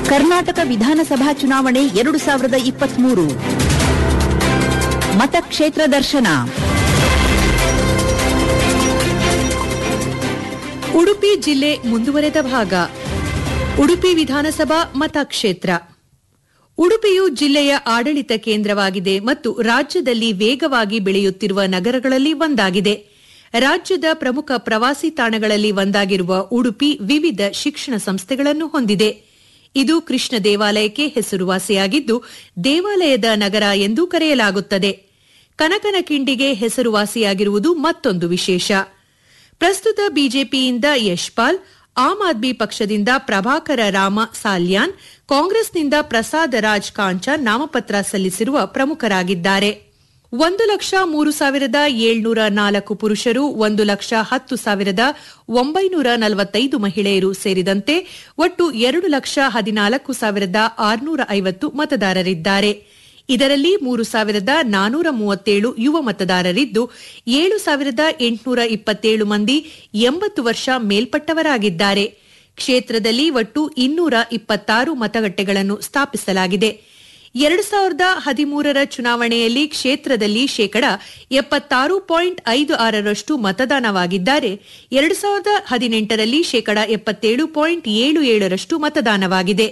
ಕರ್ನಾಟಕ ವಿಧಾನಸಭಾ ಚುನಾವಣೆ ಎರಡು ಸಾವಿರದ ಇಪ್ಪತ್ಮೂರು ಮತಕ್ಷೇತ್ರ ದರ್ಶನ ಉಡುಪಿ ಜಿಲ್ಲೆ ಮುಂದುವರೆದ ಭಾಗ ಉಡುಪಿ ವಿಧಾನಸಭಾ ಮತಕ್ಷೇತ್ರ ಉಡುಪಿಯು ಜಿಲ್ಲೆಯ ಆಡಳಿತ ಕೇಂದ್ರವಾಗಿದೆ ಮತ್ತು ರಾಜ್ಯದಲ್ಲಿ ವೇಗವಾಗಿ ಬೆಳೆಯುತ್ತಿರುವ ನಗರಗಳಲ್ಲಿ ಒಂದಾಗಿದೆ ರಾಜ್ಯದ ಪ್ರಮುಖ ಪ್ರವಾಸಿ ತಾಣಗಳಲ್ಲಿ ಒಂದಾಗಿರುವ ಉಡುಪಿ ವಿವಿಧ ಶಿಕ್ಷಣ ಸಂಸ್ಥೆಗಳನ್ನು ಹೊಂದಿದೆ ಇದು ಕೃಷ್ಣ ದೇವಾಲಯಕ್ಕೆ ಹೆಸರುವಾಸಿಯಾಗಿದ್ದು ದೇವಾಲಯದ ನಗರ ಎಂದು ಕರೆಯಲಾಗುತ್ತದೆ ಕನಕನಕಿಂಡಿಗೆ ಹೆಸರುವಾಸಿಯಾಗಿರುವುದು ಮತ್ತೊಂದು ವಿಶೇಷ ಪ್ರಸ್ತುತ ಬಿಜೆಪಿಯಿಂದ ಯಶ್ಪಾಲ್ ಆಮ್ ಆದ್ಮಿ ಪಕ್ಷದಿಂದ ಪ್ರಭಾಕರ ರಾಮ ಸಾಲ್ಯಾನ್ ಕಾಂಗ್ರೆಸ್ನಿಂದ ಪ್ರಸಾದ ರಾಜ್ ಕಾಂಚಾನ್ ನಾಮಪತ್ರ ಸಲ್ಲಿಸಿರುವ ಪ್ರಮುಖರಾಗಿದ್ದಾರೆ ಒಂದು ಲಕ್ಷ ಮೂರು ಸಾವಿರದ ಏಳ್ನೂರ ನಾಲ್ಕು ಪುರುಷರು ಒಂದು ಲಕ್ಷ ಹತ್ತು ಸಾವಿರದ ಒಂಬೈನೂರ ನಲವತ್ತೈದು ಮಹಿಳೆಯರು ಸೇರಿದಂತೆ ಒಟ್ಟು ಎರಡು ಲಕ್ಷ ಹದಿನಾಲ್ಕು ಸಾವಿರದ ಆರುನೂರ ಐವತ್ತು ಮತದಾರರಿದ್ದಾರೆ ಇದರಲ್ಲಿ ಮೂರು ಸಾವಿರದ ನಾನೂರ ಮೂವತ್ತೇಳು ಯುವ ಮತದಾರರಿದ್ದು ಏಳು ಸಾವಿರದ ಎಂಟುನೂರ ಇಪ್ಪತ್ತೇಳು ಮಂದಿ ಎಂಬತ್ತು ವರ್ಷ ಮೇಲ್ಪಟ್ಟವರಾಗಿದ್ದಾರೆ ಕ್ಷೇತ್ರದಲ್ಲಿ ಒಟ್ಟು ಇನ್ನೂರ ಇಪ್ಪತ್ತಾರು ಮತಗಟ್ಟೆಗಳನ್ನು ಸ್ಥಾಪಿಸಲಾಗಿದೆ ಎರಡು ಸಾವಿರದ ಹದಿಮೂರರ ಚುನಾವಣೆಯಲ್ಲಿ ಕ್ಷೇತ್ರದಲ್ಲಿ ಶೇಕಡ ಎಪ್ಪತ್ತಾರು ಪಾಯಿಂಟ್ ಐದು ಆರರಷ್ಟು ಮತದಾನವಾಗಿದ್ದರೆ ಎರಡು ಸಾವಿರದ ಹದಿನೆಂಟರಲ್ಲಿ ಶೇಕಡ ಎಪ್ಪತ್ತೇಳು ಪಾಯಿಂಟ್ ಏಳು ಏಳರಷ್ಟು ಮತದಾನವಾಗಿದೆ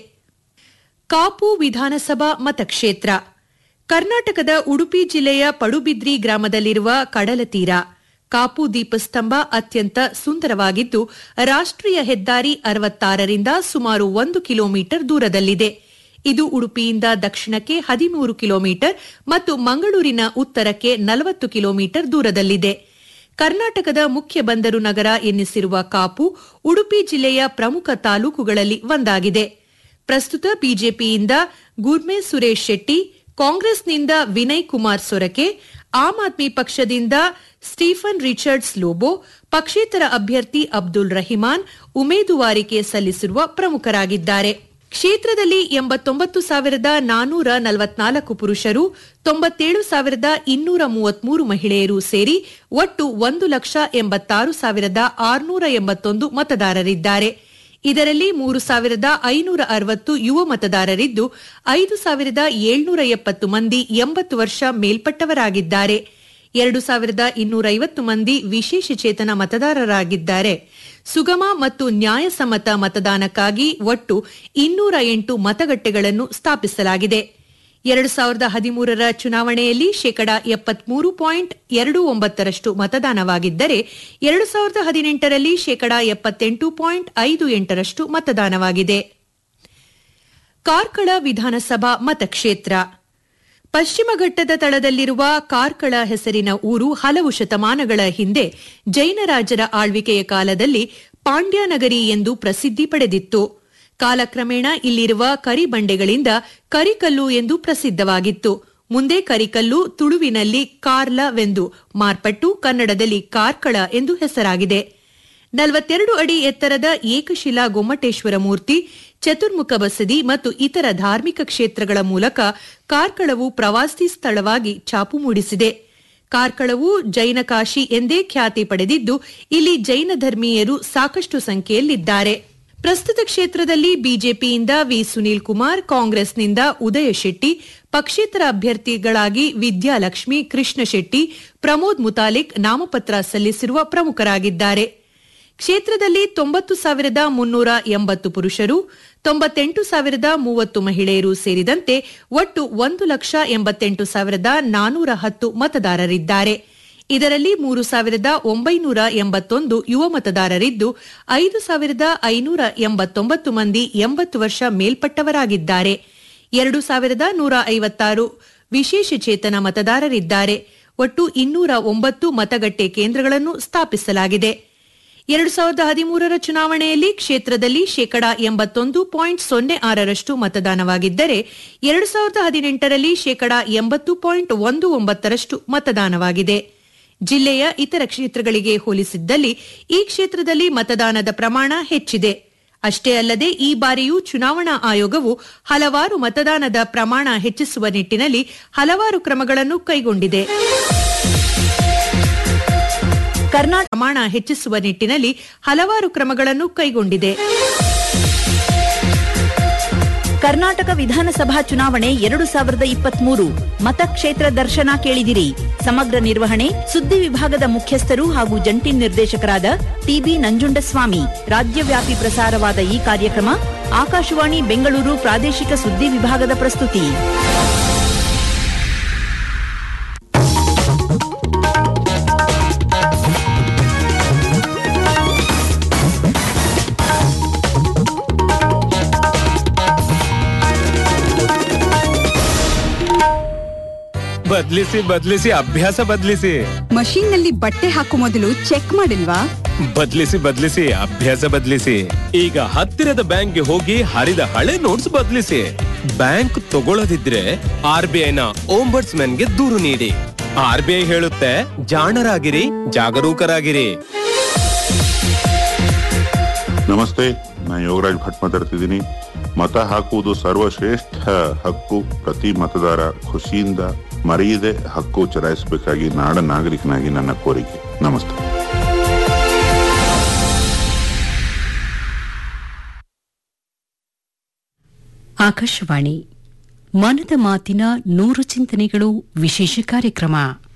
ಕಾಪು ವಿಧಾನಸಭಾ ಮತಕ್ಷೇತ್ರ ಕರ್ನಾಟಕದ ಉಡುಪಿ ಜಿಲ್ಲೆಯ ಪಡುಬಿದ್ರಿ ಗ್ರಾಮದಲ್ಲಿರುವ ಕಡಲತೀರ ಕಾಪು ದೀಪಸ್ತಂಭ ಅತ್ಯಂತ ಸುಂದರವಾಗಿದ್ದು ರಾಷ್ಟ್ರೀಯ ಹೆದ್ದಾರಿ ಅರವತ್ತಾರರಿಂದ ಸುಮಾರು ಒಂದು ಕಿಲೋಮೀಟರ್ ದೂರದಲ್ಲಿದೆ ಇದು ಉಡುಪಿಯಿಂದ ದಕ್ಷಿಣಕ್ಕೆ ಹದಿಮೂರು ಕಿಲೋಮೀಟರ್ ಮತ್ತು ಮಂಗಳೂರಿನ ಉತ್ತರಕ್ಕೆ ನಲವತ್ತು ಕಿಲೋಮೀಟರ್ ದೂರದಲ್ಲಿದೆ ಕರ್ನಾಟಕದ ಮುಖ್ಯ ಬಂದರು ನಗರ ಎನ್ನಿಸಿರುವ ಕಾಪು ಉಡುಪಿ ಜಿಲ್ಲೆಯ ಪ್ರಮುಖ ತಾಲೂಕುಗಳಲ್ಲಿ ಒಂದಾಗಿದೆ ಪ್ರಸ್ತುತ ಬಿಜೆಪಿಯಿಂದ ಗುರ್ಮೆ ಸುರೇಶ್ ಶೆಟ್ಟಿ ಕಾಂಗ್ರೆಸ್ನಿಂದ ವಿನಯ್ ಕುಮಾರ್ ಸೊರಕೆ ಆಮ್ ಆದ್ಮಿ ಪಕ್ಷದಿಂದ ಸ್ಟೀಫನ್ ರಿಚರ್ಡ್ಸ್ ಲೋಬೋ ಪಕ್ಷೇತರ ಅಭ್ಯರ್ಥಿ ಅಬ್ದುಲ್ ರಹಿಮಾನ್ ಉಮೇದುವಾರಿಕೆ ಸಲ್ಲಿಸಿರುವ ಪ್ರಮುಖರಾಗಿದ್ದಾರೆ ಕ್ಷೇತ್ರದಲ್ಲಿ ಎಂಬತ್ತೊಂಬತ್ತು ಸಾವಿರದ ನಾನೂರ ನಲವತ್ನಾಲ್ಕು ಪುರುಷರು ತೊಂಬತ್ತೇಳು ಸಾವಿರದ ಇನ್ನೂರ ಮೂವತ್ಮೂರು ಮಹಿಳೆಯರು ಸೇರಿ ಒಟ್ಟು ಒಂದು ಲಕ್ಷ ಎಂಬತ್ತಾರು ಸಾವಿರದ ಆರುನೂರ ಎಂಬತ್ತೊಂದು ಮತದಾರರಿದ್ದಾರೆ ಇದರಲ್ಲಿ ಮೂರು ಸಾವಿರದ ಐನೂರ ಅರವತ್ತು ಯುವ ಮತದಾರರಿದ್ದು ಐದು ಸಾವಿರದ ಏಳ್ನೂರ ಎಪ್ಪತ್ತು ಮಂದಿ ಎಂಬತ್ತು ವರ್ಷ ಮೇಲ್ಪಟ್ಟವರಾಗಿದ್ದಾರೆ ಎರಡು ಸಾವಿರದ ಇನ್ನೂರ ಐವತ್ತು ಮಂದಿ ವಿಶೇಷ ಚೇತನ ಮತದಾರರಾಗಿದ್ದಾರೆ ಸುಗಮ ಮತ್ತು ನ್ಯಾಯಸಮ್ಮತ ಮತದಾನಕ್ಕಾಗಿ ಒಟ್ಟು ಇನ್ನೂರ ಎಂಟು ಮತಗಟ್ಟೆಗಳನ್ನು ಸ್ಥಾಪಿಸಲಾಗಿದೆ ಎರಡು ಸಾವಿರದ ಹದಿಮೂರರ ಚುನಾವಣೆಯಲ್ಲಿ ಶೇಕಡ ಎಪ್ಪತ್ಮೂರು ಪಾಯಿಂಟ್ ಎರಡು ಒಂಬತ್ತರಷ್ಟು ಮತದಾನವಾಗಿದ್ದರೆ ಎರಡು ಸಾವಿರದ ಹದಿನೆಂಟರಲ್ಲಿ ಶೇಕಡ ಎಪ್ಪತ್ತೆಂಟು ಪಾಯಿಂಟ್ ಐದು ಎಂಟರಷ್ಟು ಮತದಾನವಾಗಿದೆ ಕಾರ್ಕಳ ವಿಧಾನಸಭಾ ಮತಕ್ಷೇತ್ರ ಪಶ್ಚಿಮ ಘಟ್ಟದ ತಳದಲ್ಲಿರುವ ಕಾರ್ಕಳ ಹೆಸರಿನ ಊರು ಹಲವು ಶತಮಾನಗಳ ಹಿಂದೆ ಜೈನರಾಜರ ಆಳ್ವಿಕೆಯ ಕಾಲದಲ್ಲಿ ಪಾಂಡ್ಯನಗರಿ ಎಂದು ಪ್ರಸಿದ್ಧಿ ಪಡೆದಿತ್ತು ಕಾಲಕ್ರಮೇಣ ಇಲ್ಲಿರುವ ಕರಿಬಂಡೆಗಳಿಂದ ಕರಿಕಲ್ಲು ಎಂದು ಪ್ರಸಿದ್ಧವಾಗಿತ್ತು ಮುಂದೆ ಕರಿಕಲ್ಲು ತುಳುವಿನಲ್ಲಿ ಕಾರ್ಲವೆಂದು ಮಾರ್ಪಟ್ಟು ಕನ್ನಡದಲ್ಲಿ ಕಾರ್ಕಳ ಎಂದು ಹೆಸರಾಗಿದೆ ನಲವತ್ತೆರಡು ಅಡಿ ಎತ್ತರದ ಏಕಶಿಲಾ ಗೊಮ್ಮಟೇಶ್ವರ ಮೂರ್ತಿ ಚತುರ್ಮುಖ ಬಸದಿ ಮತ್ತು ಇತರ ಧಾರ್ಮಿಕ ಕ್ಷೇತ್ರಗಳ ಮೂಲಕ ಕಾರ್ಕಳವು ಪ್ರವಾಸಿ ಸ್ಥಳವಾಗಿ ಛಾಪು ಮೂಡಿಸಿದೆ ಕಾರ್ಕಳವು ಜೈನ ಕಾಶಿ ಎಂದೇ ಖ್ಯಾತಿ ಪಡೆದಿದ್ದು ಇಲ್ಲಿ ಜೈನ ಧರ್ಮೀಯರು ಸಾಕಷ್ಟು ಸಂಖ್ಯೆಯಲ್ಲಿದ್ದಾರೆ ಪ್ರಸ್ತುತ ಕ್ಷೇತ್ರದಲ್ಲಿ ಬಿಜೆಪಿಯಿಂದ ವಿ ಸುನೀಲ್ ಕುಮಾರ್ ಕಾಂಗ್ರೆಸ್ನಿಂದ ಉದಯ ಶೆಟ್ಟಿ ಪಕ್ಷೇತರ ಅಭ್ಯರ್ಥಿಗಳಾಗಿ ವಿದ್ಯಾಲಕ್ಷ್ಮಿ ಕೃಷ್ಣ ಶೆಟ್ಟಿ ಪ್ರಮೋದ್ ಮುತಾಲಿಕ್ ನಾಮಪತ್ರ ಸಲ್ಲಿಸಿರುವ ಪ್ರಮುಖರಾಗಿದ್ದಾರೆ ಕ್ಷೇತ್ರದಲ್ಲಿ ತೊಂಬತ್ತು ಸಾವಿರದ ಮುನ್ನೂರ ಎಂಬತ್ತು ಪುರುಷರು ತೊಂಬತ್ತೆಂಟು ಸಾವಿರದ ಮೂವತ್ತು ಮಹಿಳೆಯರು ಸೇರಿದಂತೆ ಒಟ್ಟು ಒಂದು ಲಕ್ಷ ಎಂಬತ್ತೆಂಟು ಸಾವಿರದ ನಾನೂರ ಹತ್ತು ಮತದಾರರಿದ್ದಾರೆ ಇದರಲ್ಲಿ ಮೂರು ಸಾವಿರದ ಒಂಬೈನೂರ ಎಂಬತ್ತೊಂದು ಯುವ ಮತದಾರರಿದ್ದು ಐದು ಸಾವಿರದ ಐನೂರ ಎಂಬತ್ತೊಂಬತ್ತು ಮಂದಿ ಎಂಬತ್ತು ವರ್ಷ ಮೇಲ್ಪಟ್ಟವರಾಗಿದ್ದಾರೆ ಎರಡು ಸಾವಿರದ ನೂರ ಐವತ್ತಾರು ವಿಶೇಷ ಚೇತನ ಮತದಾರರಿದ್ದಾರೆ ಒಟ್ಟು ಇನ್ನೂರ ಒಂಬತ್ತು ಮತಗಟ್ಟೆ ಕೇಂದ್ರಗಳನ್ನು ಸ್ಥಾಪಿಸಲಾಗಿದೆ ಎರಡು ಸಾವಿರದ ಹದಿಮೂರರ ಚುನಾವಣೆಯಲ್ಲಿ ಕ್ಷೇತ್ರದಲ್ಲಿ ಶೇಕಡಾ ಎಂಬತ್ತೊಂದು ಪಾಯಿಂಟ್ ಸೊನ್ನೆ ಆರರಷ್ಟು ಮತದಾನವಾಗಿದ್ದರೆ ಎರಡು ಸಾವಿರದ ಹದಿನೆಂಟರಲ್ಲಿ ಶೇಕಡಾ ಎಂಬತ್ತು ಪಾಯಿಂಟ್ ಒಂದು ಒಂಬತ್ತರಷ್ಟು ಮತದಾನವಾಗಿದೆ ಜಿಲ್ಲೆಯ ಇತರ ಕ್ಷೇತ್ರಗಳಿಗೆ ಹೋಲಿಸಿದ್ದಲ್ಲಿ ಈ ಕ್ಷೇತ್ರದಲ್ಲಿ ಮತದಾನದ ಪ್ರಮಾಣ ಹೆಚ್ಚಿದೆ ಅಷ್ಟೇ ಅಲ್ಲದೆ ಈ ಬಾರಿಯೂ ಚುನಾವಣಾ ಆಯೋಗವು ಹಲವಾರು ಮತದಾನದ ಪ್ರಮಾಣ ಹೆಚ್ಚಿಸುವ ನಿಟ್ಟಿನಲ್ಲಿ ಹಲವಾರು ಕ್ರಮಗಳನ್ನು ಕೈಗೊಂಡಿದೆ ಕರ್ನಾಟಕ ಪ್ರಮಾಣ ಹೆಚ್ಚಿಸುವ ನಿಟ್ಟಿನಲ್ಲಿ ಹಲವಾರು ಕ್ರಮಗಳನ್ನು ಕೈಗೊಂಡಿದೆ ಕರ್ನಾಟಕ ವಿಧಾನಸಭಾ ಚುನಾವಣೆ ಎರಡು ಸಾವಿರದ ಇಪ್ಪತ್ಮೂರು ಮತಕ್ಷೇತ್ರ ದರ್ಶನ ಕೇಳಿದಿರಿ ಸಮಗ್ರ ನಿರ್ವಹಣೆ ಸುದ್ದಿ ವಿಭಾಗದ ಮುಖ್ಯಸ್ಥರು ಹಾಗೂ ಜಂಟಿ ನಿರ್ದೇಶಕರಾದ ಟಿಬಿ ನಂಜುಂಡಸ್ವಾಮಿ ರಾಜ್ಯವ್ಯಾಪಿ ಪ್ರಸಾರವಾದ ಈ ಕಾರ್ಯಕ್ರಮ ಆಕಾಶವಾಣಿ ಬೆಂಗಳೂರು ಪ್ರಾದೇಶಿಕ ಸುದ್ದಿ ವಿಭಾಗದ ಪ್ರಸ್ತುತಿ ಬದ್ಲಿಸಿ ಬದ್ಲಿಸಿ ಅಭ್ಯಾಸ ಬದ್ಲಿಸಿ ಮಷೀನ್ ನಲ್ಲಿ ಬಟ್ಟೆ ಹಾಕೋ ಮೊದಲು ಚೆಕ್ ಮಾಡಿಲ್ವಾ ಬದ್ಲಿಸಿ ಬದ್ಲಿಸಿ ಅಭ್ಯಾಸ ಬದ್ಲಿಸಿ ಈಗ ಹತ್ತಿರದ ಬ್ಯಾಂಕ್ಗೆ ಹೋಗಿ ಹರಿದ ಹಳೆ ನೋಟ್ಸ್ ಬದ್ಲಿಸಿ ಬ್ಯಾಂಕ್ ತಗೊಳ್ಳದಿದ್ರೆ ಆರ್ ಬಿ ಐನ ಗೆ ದೂರು ನೀಡಿ ಆರ್ ಬಿ ಐ ಹೇಳುತ್ತೆ ಜಾಣರಾಗಿರಿ ಜಾಗರೂಕರಾಗಿರಿ ನಮಸ್ತೆ ನಾನು ಯೋಗರಾಜ್ ಭಟ್ ಮಾತಾಡ್ತಿದ್ದೀನಿ ಮತ ಹಾಕುವುದು ಸರ್ವಶ್ರೇಷ್ಠ ಹಕ್ಕು ಪ್ರತಿ ಮತದಾರ ಖುಷಿಯಿಂದ ಮರೆಯದೆ ಹಕ್ಕು ಚಲಾಯಿಸಬೇಕಾಗಿ ನಾಡ ನಾಗರಿಕನಾಗಿ ನನ್ನ ಕೋರಿಕೆ ನಮಸ್ತೆ ಆಕಾಶವಾಣಿ ಮನದ ಮಾತಿನ ನೂರು ಚಿಂತನೆಗಳು ವಿಶೇಷ ಕಾರ್ಯಕ್ರಮ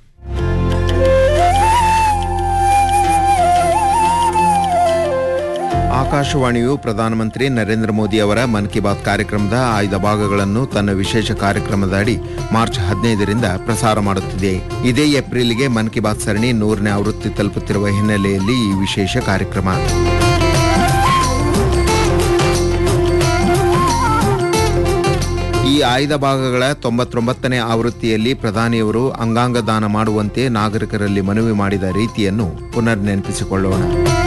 ಆಕಾಶವಾಣಿಯು ಪ್ರಧಾನಮಂತ್ರಿ ನರೇಂದ್ರ ಮೋದಿ ಅವರ ಮನ್ ಕಿ ಬಾತ್ ಕಾರ್ಯಕ್ರಮದ ಆಯ್ದ ಭಾಗಗಳನ್ನು ತನ್ನ ವಿಶೇಷ ಕಾರ್ಯಕ್ರಮದ ಅಡಿ ಮಾರ್ಚ್ ಹದಿನೈದರಿಂದ ಪ್ರಸಾರ ಮಾಡುತ್ತಿದೆ ಇದೇ ಏಪ್ರಿಲ್ಗೆ ಮನ್ ಕಿ ಬಾತ್ ಸರಣಿ ನೂರನೇ ಆವೃತ್ತಿ ತಲುಪುತ್ತಿರುವ ಹಿನ್ನೆಲೆಯಲ್ಲಿ ಈ ವಿಶೇಷ ಕಾರ್ಯಕ್ರಮ ಈ ಆಯ್ದ ಭಾಗಗಳ ತೊಂಬತ್ತೊಂಬತ್ತನೇ ಆವೃತ್ತಿಯಲ್ಲಿ ಪ್ರಧಾನಿಯವರು ಅಂಗಾಂಗ ದಾನ ಮಾಡುವಂತೆ ನಾಗರಿಕರಲ್ಲಿ ಮನವಿ ಮಾಡಿದ ರೀತಿಯನ್ನು ಪುನರ್ ನೆನಪಿಸಿಕೊಳ್ಳೋಣ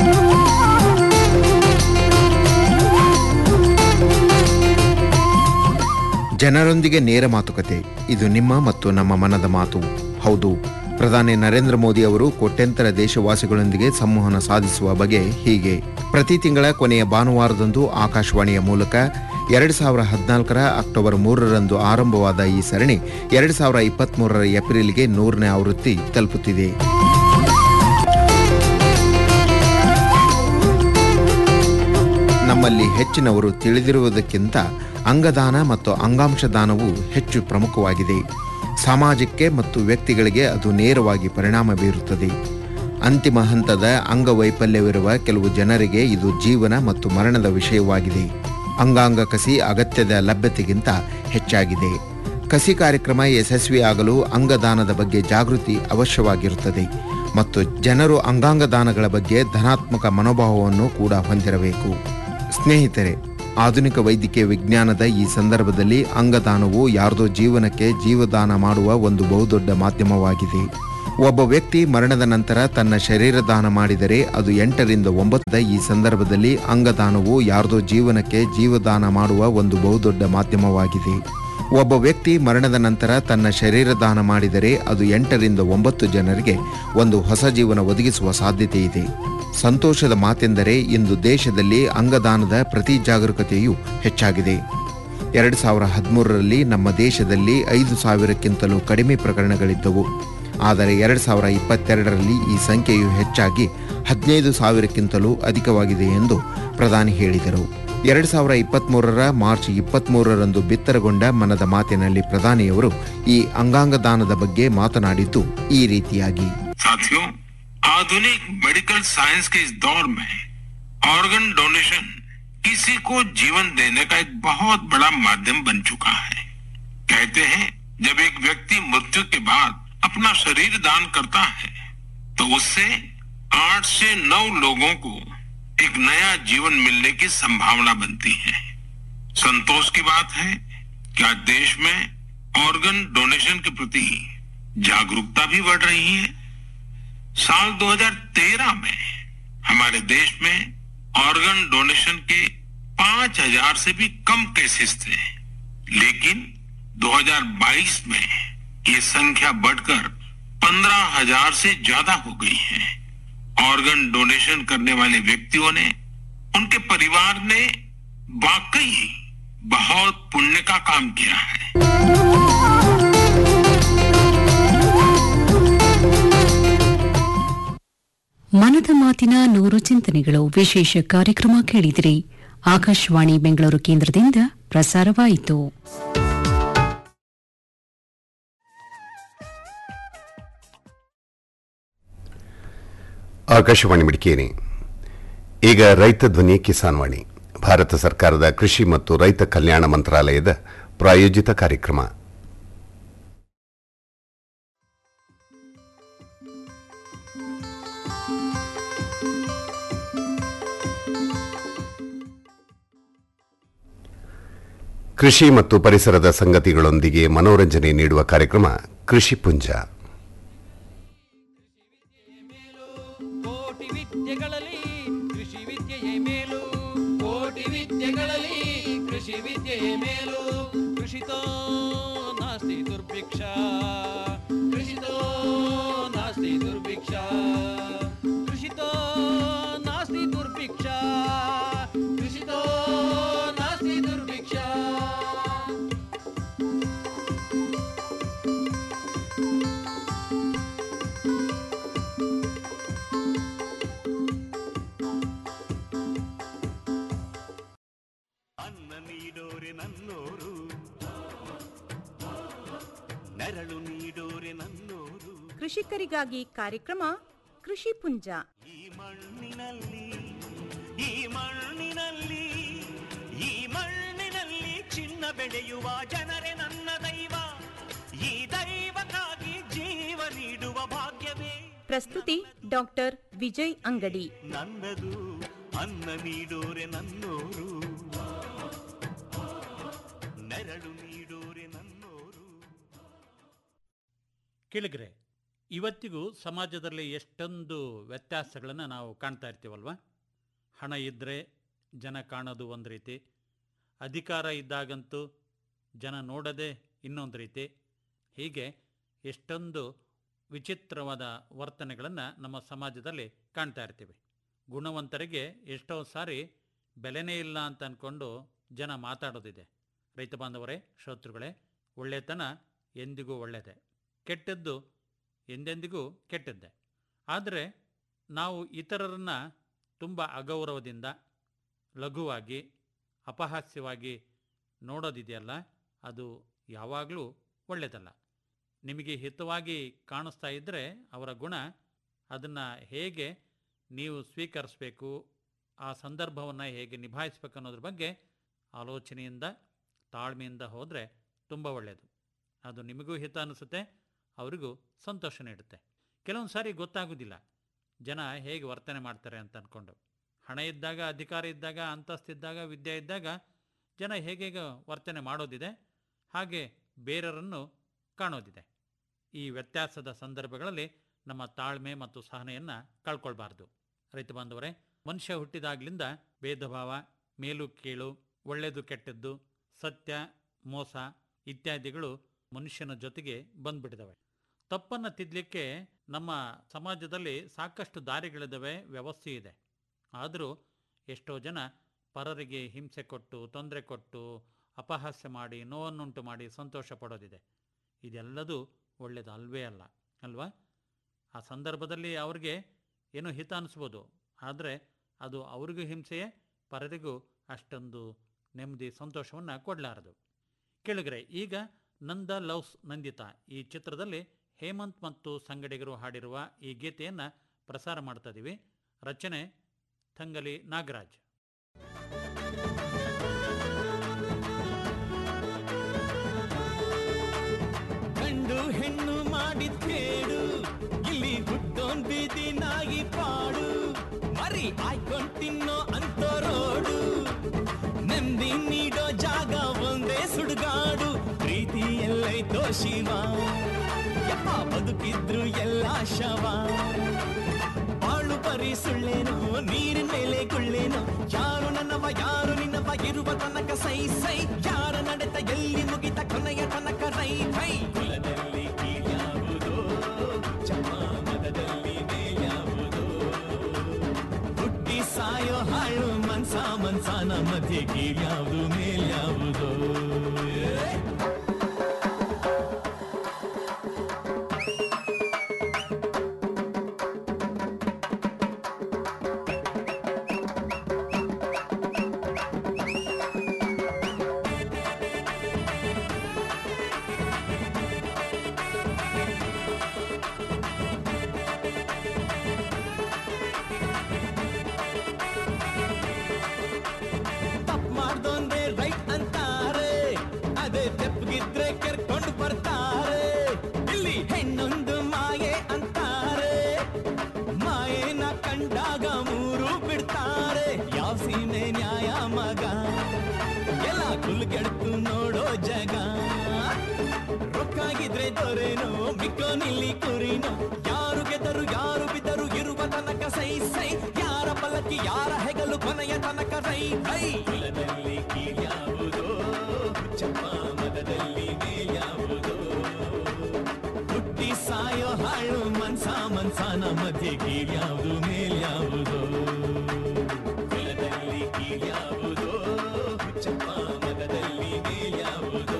ಜನರೊಂದಿಗೆ ನೇರ ಮಾತುಕತೆ ಇದು ನಿಮ್ಮ ಮತ್ತು ನಮ್ಮ ಮನದ ಮಾತು ಹೌದು ಪ್ರಧಾನಿ ನರೇಂದ್ರ ಮೋದಿ ಅವರು ಕೋಟ್ಯಂತರ ದೇಶವಾಸಿಗಳೊಂದಿಗೆ ಸಂವಹನ ಸಾಧಿಸುವ ಬಗೆ ಹೀಗೆ ಪ್ರತಿ ತಿಂಗಳ ಕೊನೆಯ ಭಾನುವಾರದಂದು ಆಕಾಶವಾಣಿಯ ಮೂಲಕ ಎರಡು ಸಾವಿರ ಹದಿನಾಲ್ಕರ ಅಕ್ಟೋಬರ್ ಮೂರರಂದು ಆರಂಭವಾದ ಈ ಸರಣಿ ಎರಡು ಸಾವಿರ ಇಪ್ಪತ್ಮೂರರ ಏಪ್ರಿಲ್ಗೆ ನೂರನೇ ಆವೃತ್ತಿ ತಲುಪುತ್ತಿದೆ ನಮ್ಮಲ್ಲಿ ಹೆಚ್ಚಿನವರು ತಿಳಿದಿರುವುದಕ್ಕಿಂತ ಅಂಗದಾನ ಮತ್ತು ಅಂಗಾಂಶ ದಾನವು ಹೆಚ್ಚು ಪ್ರಮುಖವಾಗಿದೆ ಸಮಾಜಕ್ಕೆ ಮತ್ತು ವ್ಯಕ್ತಿಗಳಿಗೆ ಅದು ನೇರವಾಗಿ ಪರಿಣಾಮ ಬೀರುತ್ತದೆ ಅಂತಿಮ ಹಂತದ ಅಂಗವೈಫಲ್ಯವಿರುವ ಕೆಲವು ಜನರಿಗೆ ಇದು ಜೀವನ ಮತ್ತು ಮರಣದ ವಿಷಯವಾಗಿದೆ ಅಂಗಾಂಗ ಕಸಿ ಅಗತ್ಯದ ಲಭ್ಯತೆಗಿಂತ ಹೆಚ್ಚಾಗಿದೆ ಕಸಿ ಕಾರ್ಯಕ್ರಮ ಯಶಸ್ವಿಯಾಗಲು ಅಂಗದಾನದ ಬಗ್ಗೆ ಜಾಗೃತಿ ಅವಶ್ಯವಾಗಿರುತ್ತದೆ ಮತ್ತು ಜನರು ಅಂಗಾಂಗ ದಾನಗಳ ಬಗ್ಗೆ ಧನಾತ್ಮಕ ಮನೋಭಾವವನ್ನು ಕೂಡ ಹೊಂದಿರಬೇಕು ಸ್ನೇಹಿತರೆ ಆಧುನಿಕ ವೈದ್ಯಕೀಯ ವಿಜ್ಞಾನದ ಈ ಸಂದರ್ಭದಲ್ಲಿ ಅಂಗದಾನವು ಯಾರದೋ ಜೀವನಕ್ಕೆ ಜೀವದಾನ ಮಾಡುವ ಒಂದು ಬಹುದೊಡ್ಡ ಮಾಧ್ಯಮವಾಗಿದೆ ಒಬ್ಬ ವ್ಯಕ್ತಿ ಮರಣದ ನಂತರ ತನ್ನ ಶರೀರ ದಾನ ಮಾಡಿದರೆ ಅದು ಎಂಟರಿಂದ ಒಂಬತ್ತ ಈ ಸಂದರ್ಭದಲ್ಲಿ ಅಂಗದಾನವು ಯಾರದೋ ಜೀವನಕ್ಕೆ ಜೀವದಾನ ಮಾಡುವ ಒಂದು ಬಹುದೊಡ್ಡ ಮಾಧ್ಯಮವಾಗಿದೆ ಒಬ್ಬ ವ್ಯಕ್ತಿ ಮರಣದ ನಂತರ ತನ್ನ ಶರೀರ ದಾನ ಮಾಡಿದರೆ ಅದು ಎಂಟರಿಂದ ಒಂಬತ್ತು ಜನರಿಗೆ ಒಂದು ಹೊಸ ಜೀವನ ಒದಗಿಸುವ ಸಾಧ್ಯತೆ ಇದೆ ಸಂತೋಷದ ಮಾತೆಂದರೆ ಇಂದು ದೇಶದಲ್ಲಿ ಅಂಗದಾನದ ಪ್ರತಿ ಜಾಗರೂಕತೆಯೂ ಹೆಚ್ಚಾಗಿದೆ ಎರಡು ಸಾವಿರ ಹದಿಮೂರರಲ್ಲಿ ನಮ್ಮ ದೇಶದಲ್ಲಿ ಐದು ಸಾವಿರಕ್ಕಿಂತಲೂ ಕಡಿಮೆ ಪ್ರಕರಣಗಳಿದ್ದವು ಆದರೆ ಎರಡು ಸಾವಿರ ಇಪ್ಪತ್ತೆರಡರಲ್ಲಿ ಈ ಸಂಖ್ಯೆಯು ಹೆಚ್ಚಾಗಿ ಹದಿನೈದು ಸಾವಿರಕ್ಕಿಂತಲೂ ಅಧಿಕವಾಗಿದೆ ಎಂದು ಪ್ರಧಾನಿ ಹೇಳಿದರು ಎರಡು ಸಾವಿರ ಇಪ್ಪತ್ಮೂರರ ಮಾರ್ಚ್ ಇಪ್ಪತ್ಮೂರರಂದು ಬಿತ್ತರಗೊಂಡ ಮನದ ಮಾತಿನಲ್ಲಿ ಪ್ರಧಾನಿಯವರು ಈ ಅಂಗಾಂಗ ದಾನದ ಬಗ್ಗೆ ಮಾತನಾಡಿದ್ದು ಈ ರೀತಿಯಾಗಿ साथियों आधुनिक मेडिकल साइंस के इस दौर में ऑर्गन डोनेशन किसी को जीवन देने का एक बहुत बड़ा माध्यम बन चुका है कहते हैं जब एक व्यक्ति मृत्यु के बाद अपना शरीर दान करता है तो उससे आठ से नौ लोगों को एक नया जीवन मिलने की संभावना बनती है संतोष की बात है कि आज देश में ऑर्गन डोनेशन के प्रति जागरूकता भी बढ़ रही है साल 2013 में हमारे देश में ऑर्गन डोनेशन के 5000 से भी कम केसेस थे लेकिन 2022 में ये संख्या बढ़कर 15000 से ज्यादा हो गई है ऑर्गन डोनेशन करने वाले व्यक्तियों ने उनके परिवार ने वाकई बहुत पुण्य का काम किया है ಮನದ ಮಾತಿನ ನೂರು ಚಿಂತನೆಗಳು ವಿಶೇಷ ಕಾರ್ಯಕ್ರಮ ಕೇಳಿದಿರಿ ಆಕಾಶವಾಣಿ ಬೆಂಗಳೂರು ಕೇಂದ್ರದಿಂದ ಪ್ರಸಾರವಾಯಿತು ಆಕಾಶವಾಣಿ ಮಡಿಕೇರಿ ಈಗ ರೈತ ಧ್ವನಿ ಕಿಸಾನ್ ವಾಣಿ ಭಾರತ ಸರ್ಕಾರದ ಕೃಷಿ ಮತ್ತು ರೈತ ಕಲ್ಯಾಣ ಮಂತ್ರಾಲಯದ ಪ್ರಾಯೋಜಿತ ಕಾರ್ಯಕ್ರಮ ಕೃಷಿ ಮತ್ತು ಪರಿಸರದ ಸಂಗತಿಗಳೊಂದಿಗೆ ಮನೋರಂಜನೆ ನೀಡುವ ಕಾರ್ಯಕ್ರಮ ಕೃಷಿ ಪುಂಜ ಕೋಟಿ ವಿದ್ಯೆಗಳಲ್ಲಿ ಕೃಷಿ ವಿದ್ಯೆಯೇ ಮೇಲು ಕೋಟಿ ವಿದ್ಯೆಗಳಲ್ಲಿ ಕೃಷಿ ವಿದ್ಯೆಯೇ ಮೇಲು ಕೃಷಿತೋ ನಾಸ್ತಿ ದುರ್ಭಿಕ್ಷ ಕೃಷಿತೋ ನಾಸ್ತಿ ದುರ್ಭಿಕ್ಷ ಕೃಷಿತೋ ನಾಸ್ತಿ ದುರ್ಭಿಕ್ಷ ಕೃಷಿತೋ ನಾಸ್ತಿ ದುರ್ಭಿಕ್ಷ ಅನ್ನ ನೀಡೋರೆ ನನ್ನೋರು ನೆರಳು ನೀಡೋರೆ ನನ್ನೋರು ಕೃಷಿಕರಿಗಾಗಿ ಕಾರ್ಯಕ್ರಮ ಕೃಷಿ ಪುಂಜ ಈ ಮಣ್ಣಿನಲ್ಲಿ ಈ ಮಣ್ಣಿನಲ್ಲಿ ಈ ಮಣ್ಣಿನಲ್ಲಿ ಚಿನ್ನ ಬೆಳೆಯುವ ಜನರೇ ನನ್ನ ದೈವ ಈ ದೈವಕ್ಕಾಗಿ ಜೀವ ನೀಡುವ ಭಾಗ್ಯವೇ ಪ್ರಸ್ತುತಿ ಡಾಕ್ಟರ್ ವಿಜಯ್ ಅಂಗಡಿ ನನ್ನದು ಅನ್ನ ನೀಡೋರೆ ನನ್ನೋರು ನೆರಳು ನೀಡೋರೆ ನನ್ನೋರು ಕೇಳಿಗ್ರೆ ಇವತ್ತಿಗೂ ಸಮಾಜದಲ್ಲಿ ಎಷ್ಟೊಂದು ವ್ಯತ್ಯಾಸಗಳನ್ನು ನಾವು ಕಾಣ್ತಾ ಇರ್ತೀವಲ್ವ ಹಣ ಇದ್ದರೆ ಜನ ಕಾಣೋದು ಒಂದು ರೀತಿ ಅಧಿಕಾರ ಇದ್ದಾಗಂತೂ ಜನ ನೋಡೋದೇ ಇನ್ನೊಂದು ರೀತಿ ಹೀಗೆ ಎಷ್ಟೊಂದು ವಿಚಿತ್ರವಾದ ವರ್ತನೆಗಳನ್ನು ನಮ್ಮ ಸಮಾಜದಲ್ಲಿ ಕಾಣ್ತಾ ಇರ್ತೀವಿ ಗುಣವಂತರಿಗೆ ಎಷ್ಟೋ ಸಾರಿ ಬೆಲೆನೇ ಇಲ್ಲ ಅಂತ ಅಂದ್ಕೊಂಡು ಜನ ಮಾತಾಡೋದಿದೆ ರೈತ ಬಾಂಧವರೇ ಶ್ರೋತೃಗಳೇ ಒಳ್ಳೆತನ ಎಂದಿಗೂ ಒಳ್ಳೆಯದೇ ಕೆಟ್ಟದ್ದು ಎಂದೆಂದಿಗೂ ಕೆಟ್ಟದ್ದೇ ಆದರೆ ನಾವು ಇತರರನ್ನು ತುಂಬ ಅಗೌರವದಿಂದ ಲಘುವಾಗಿ ಅಪಹಾಸ್ಯವಾಗಿ ನೋಡೋದಿದೆಯಲ್ಲ ಅದು ಯಾವಾಗಲೂ ಒಳ್ಳೆಯದಲ್ಲ ನಿಮಗೆ ಹಿತವಾಗಿ ಕಾಣಿಸ್ತಾ ಇದ್ದರೆ ಅವರ ಗುಣ ಅದನ್ನು ಹೇಗೆ ನೀವು ಸ್ವೀಕರಿಸಬೇಕು ಆ ಸಂದರ್ಭವನ್ನು ಹೇಗೆ ನಿಭಾಯಿಸಬೇಕು ಅನ್ನೋದ್ರ ಬಗ್ಗೆ ಆಲೋಚನೆಯಿಂದ ತಾಳ್ಮೆಯಿಂದ ಹೋದರೆ ತುಂಬ ಒಳ್ಳೆಯದು ಅದು ನಿಮಗೂ ಹಿತ ಅನಿಸುತ್ತೆ ಅವರಿಗೂ ಸಂತೋಷ ನೀಡುತ್ತೆ ಕೆಲವೊಂದು ಸಾರಿ ಗೊತ್ತಾಗೋದಿಲ್ಲ ಜನ ಹೇಗೆ ವರ್ತನೆ ಮಾಡ್ತಾರೆ ಅಂತ ಅಂದ್ಕೊಂಡು ಹಣ ಇದ್ದಾಗ ಅಧಿಕಾರ ಇದ್ದಾಗ ಅಂತಸ್ತಿದ್ದಾಗ ವಿದ್ಯೆ ಇದ್ದಾಗ ಜನ ಹೇಗೆ ವರ್ತನೆ ಮಾಡೋದಿದೆ ಹಾಗೆ ಬೇರೆಯವರನ್ನು ಕಾಣೋದಿದೆ ಈ ವ್ಯತ್ಯಾಸದ ಸಂದರ್ಭಗಳಲ್ಲಿ ನಮ್ಮ ತಾಳ್ಮೆ ಮತ್ತು ಸಹನೆಯನ್ನು ಕಳ್ಕೊಳ್ಬಾರ್ದು ರೈತ ಬಾಂಧವರೇ ಮನುಷ್ಯ ಹುಟ್ಟಿದಾಗ್ಲಿಂದ ಭೇದ ಭಾವ ಮೇಲು ಕೀಳು ಒಳ್ಳೆಯದು ಕೆಟ್ಟದ್ದು ಸತ್ಯ ಮೋಸ ಇತ್ಯಾದಿಗಳು ಮನುಷ್ಯನ ಜೊತೆಗೆ ಬಂದ್ಬಿಟ್ಟಿದ್ದಾವೆ ತಪ್ಪನ್ನು ತಿದ್ದಲಿಕ್ಕೆ ನಮ್ಮ ಸಮಾಜದಲ್ಲಿ ಸಾಕಷ್ಟು ದಾರಿಗಳಿದ್ದಾವೆ ವ್ಯವಸ್ಥೆ ಇದೆ ಆದರೂ ಎಷ್ಟೋ ಜನ ಪರರಿಗೆ ಹಿಂಸೆ ಕೊಟ್ಟು ತೊಂದರೆ ಕೊಟ್ಟು ಅಪಹಾಸ್ಯ ಮಾಡಿ ನೋವನ್ನುಂಟು ಮಾಡಿ ಸಂತೋಷ ಪಡೋದಿದೆ ಇದೆಲ್ಲದೂ ಒಳ್ಳೆಯದು ಅಲ್ವೇ ಅಲ್ಲ ಅಲ್ವಾ ಆ ಸಂದರ್ಭದಲ್ಲಿ ಅವ್ರಿಗೆ ಏನೋ ಹಿತ ಅನಿಸ್ಬೋದು ಆದರೆ ಅದು ಅವ್ರಿಗೂ ಹಿಂಸೆಯೇ ಪರರಿಗೂ ಅಷ್ಟೊಂದು ನೆಮ್ಮದಿ ಸಂತೋಷವನ್ನು ಕೊಡಲಾರದು ಕೇಳಿದ್ರೆ ಈಗ ನಂದ ಲವ್ಸ್ ನಂದಿತಾ ಈ ಚಿತ್ರದಲ್ಲಿ ಹೇಮಂತ್ ಮತ್ತು ಸಂಗಡಿಗರು ಹಾಡಿರುವ ಈ ಗೀತೆಯನ್ನು ಪ್ರಸಾರ ಮಾಡ್ತಾ ಇದ್ದೀವಿ ರಚನೆ ತಂಗಲಿ ನಾಗರಾಜ್ ಗಂಡು ಹೆಣ್ಣು ಮಾಡಿದ್ ಕೇಡು ಇಲ್ಲಿ ಹುಟ್ಟೋನ್ ಬೀದಿ ನಾಯಿ ಪಾಡು ಮರಿ ಆಯ್ಕೊಂಡ್ ತಿನ್ನೋ ಅಂತೋರೋಡು ನೆಮ್ಮದಿ ನೀಡೋ ಜಾಗ ಒಂದೇ ಸುಡುಗಾಡು ಪ್ರೀತಿ ಎಲ್ಲೈತೋ ಶಿವ ಯಪ್ಪ ಬದುಕಿದ್ರು ಎಲ್ಲ ಶವ ಬಾಳು ಬರೀ ಸುಳ್ಳೇನು ನೀರಿನ ಮೇಲೆ ಗುಳ್ಳೇನು ಯಾರು ನನ್ನವ ಯಾರು ನಿನ್ನವ ಇರುವ ತನಕ ಸೈ ಸೈ ಯಾರ ನಡೆತ ಎಲ್ಲಿ ಮುಗಿತ ಕೊನೆಯ ತನಕ ರೈ ರೈ ಕುಲದಲ್ಲಿ ಕೀಳ್ಯಾವುದೋ ಜಮಾನದಲ್ಲಿ ಮೇಲ್ಯಾವುದೋ ಹುಟ್ಟಿ ಸಾಯೋ ಹಾಳು ಮನ್ಸ ಮನ್ಸಾನ ಮಧ್ಯೆ ಕೀಳ್ಯಾವುದು ಮೇಲ್ಯಾವುದೋ ಏ? ಫುಲ್ ಕೆಡ್ತು ನೋಡೋ ಜಗ ರೊಕ್ಕಾಗಿದ್ರೆ ದೊರೆನೋ ಬಿಕ್ಕೋ ನಿಲ್ಲಿ ಕುರಿನೋ ಯಾರು ಗೆದರು ಯಾರು ಬಿದ್ದರು ಇರುವ ತನಕ ಸೈ ಸೈ ಯಾರ ಪಲ್ಲಕ್ಕಿ ಯಾರ ಹೆಗಲು ಕೊನೆಯ ತನಕ ರೈ ರೈ ಕುಲದಲ್ಲಿ ಕೀಳ್ಯಾವುದೋ ಚಪ್ಪ ಮದದಲ್ಲಿ ಮೇಲ್ಯಾವುದೋ ಹುಟ್ಟಿ ಸಾಯೋ ಹಾಳು ಮನ್ಸ ಮನ್ಸನ ಮಧ್ಯೆ ಕೀಳ್ಯಾವುದು ಮೇಲ್ಯಾವುದೋ ಕುಲದಲ್ಲಿ ಕೀಳ್ಯಾವುದೋ ಚಪ್ಪ ಮದದಲ್ಲಿ ಮೇಲ್ಯಾವುದೋ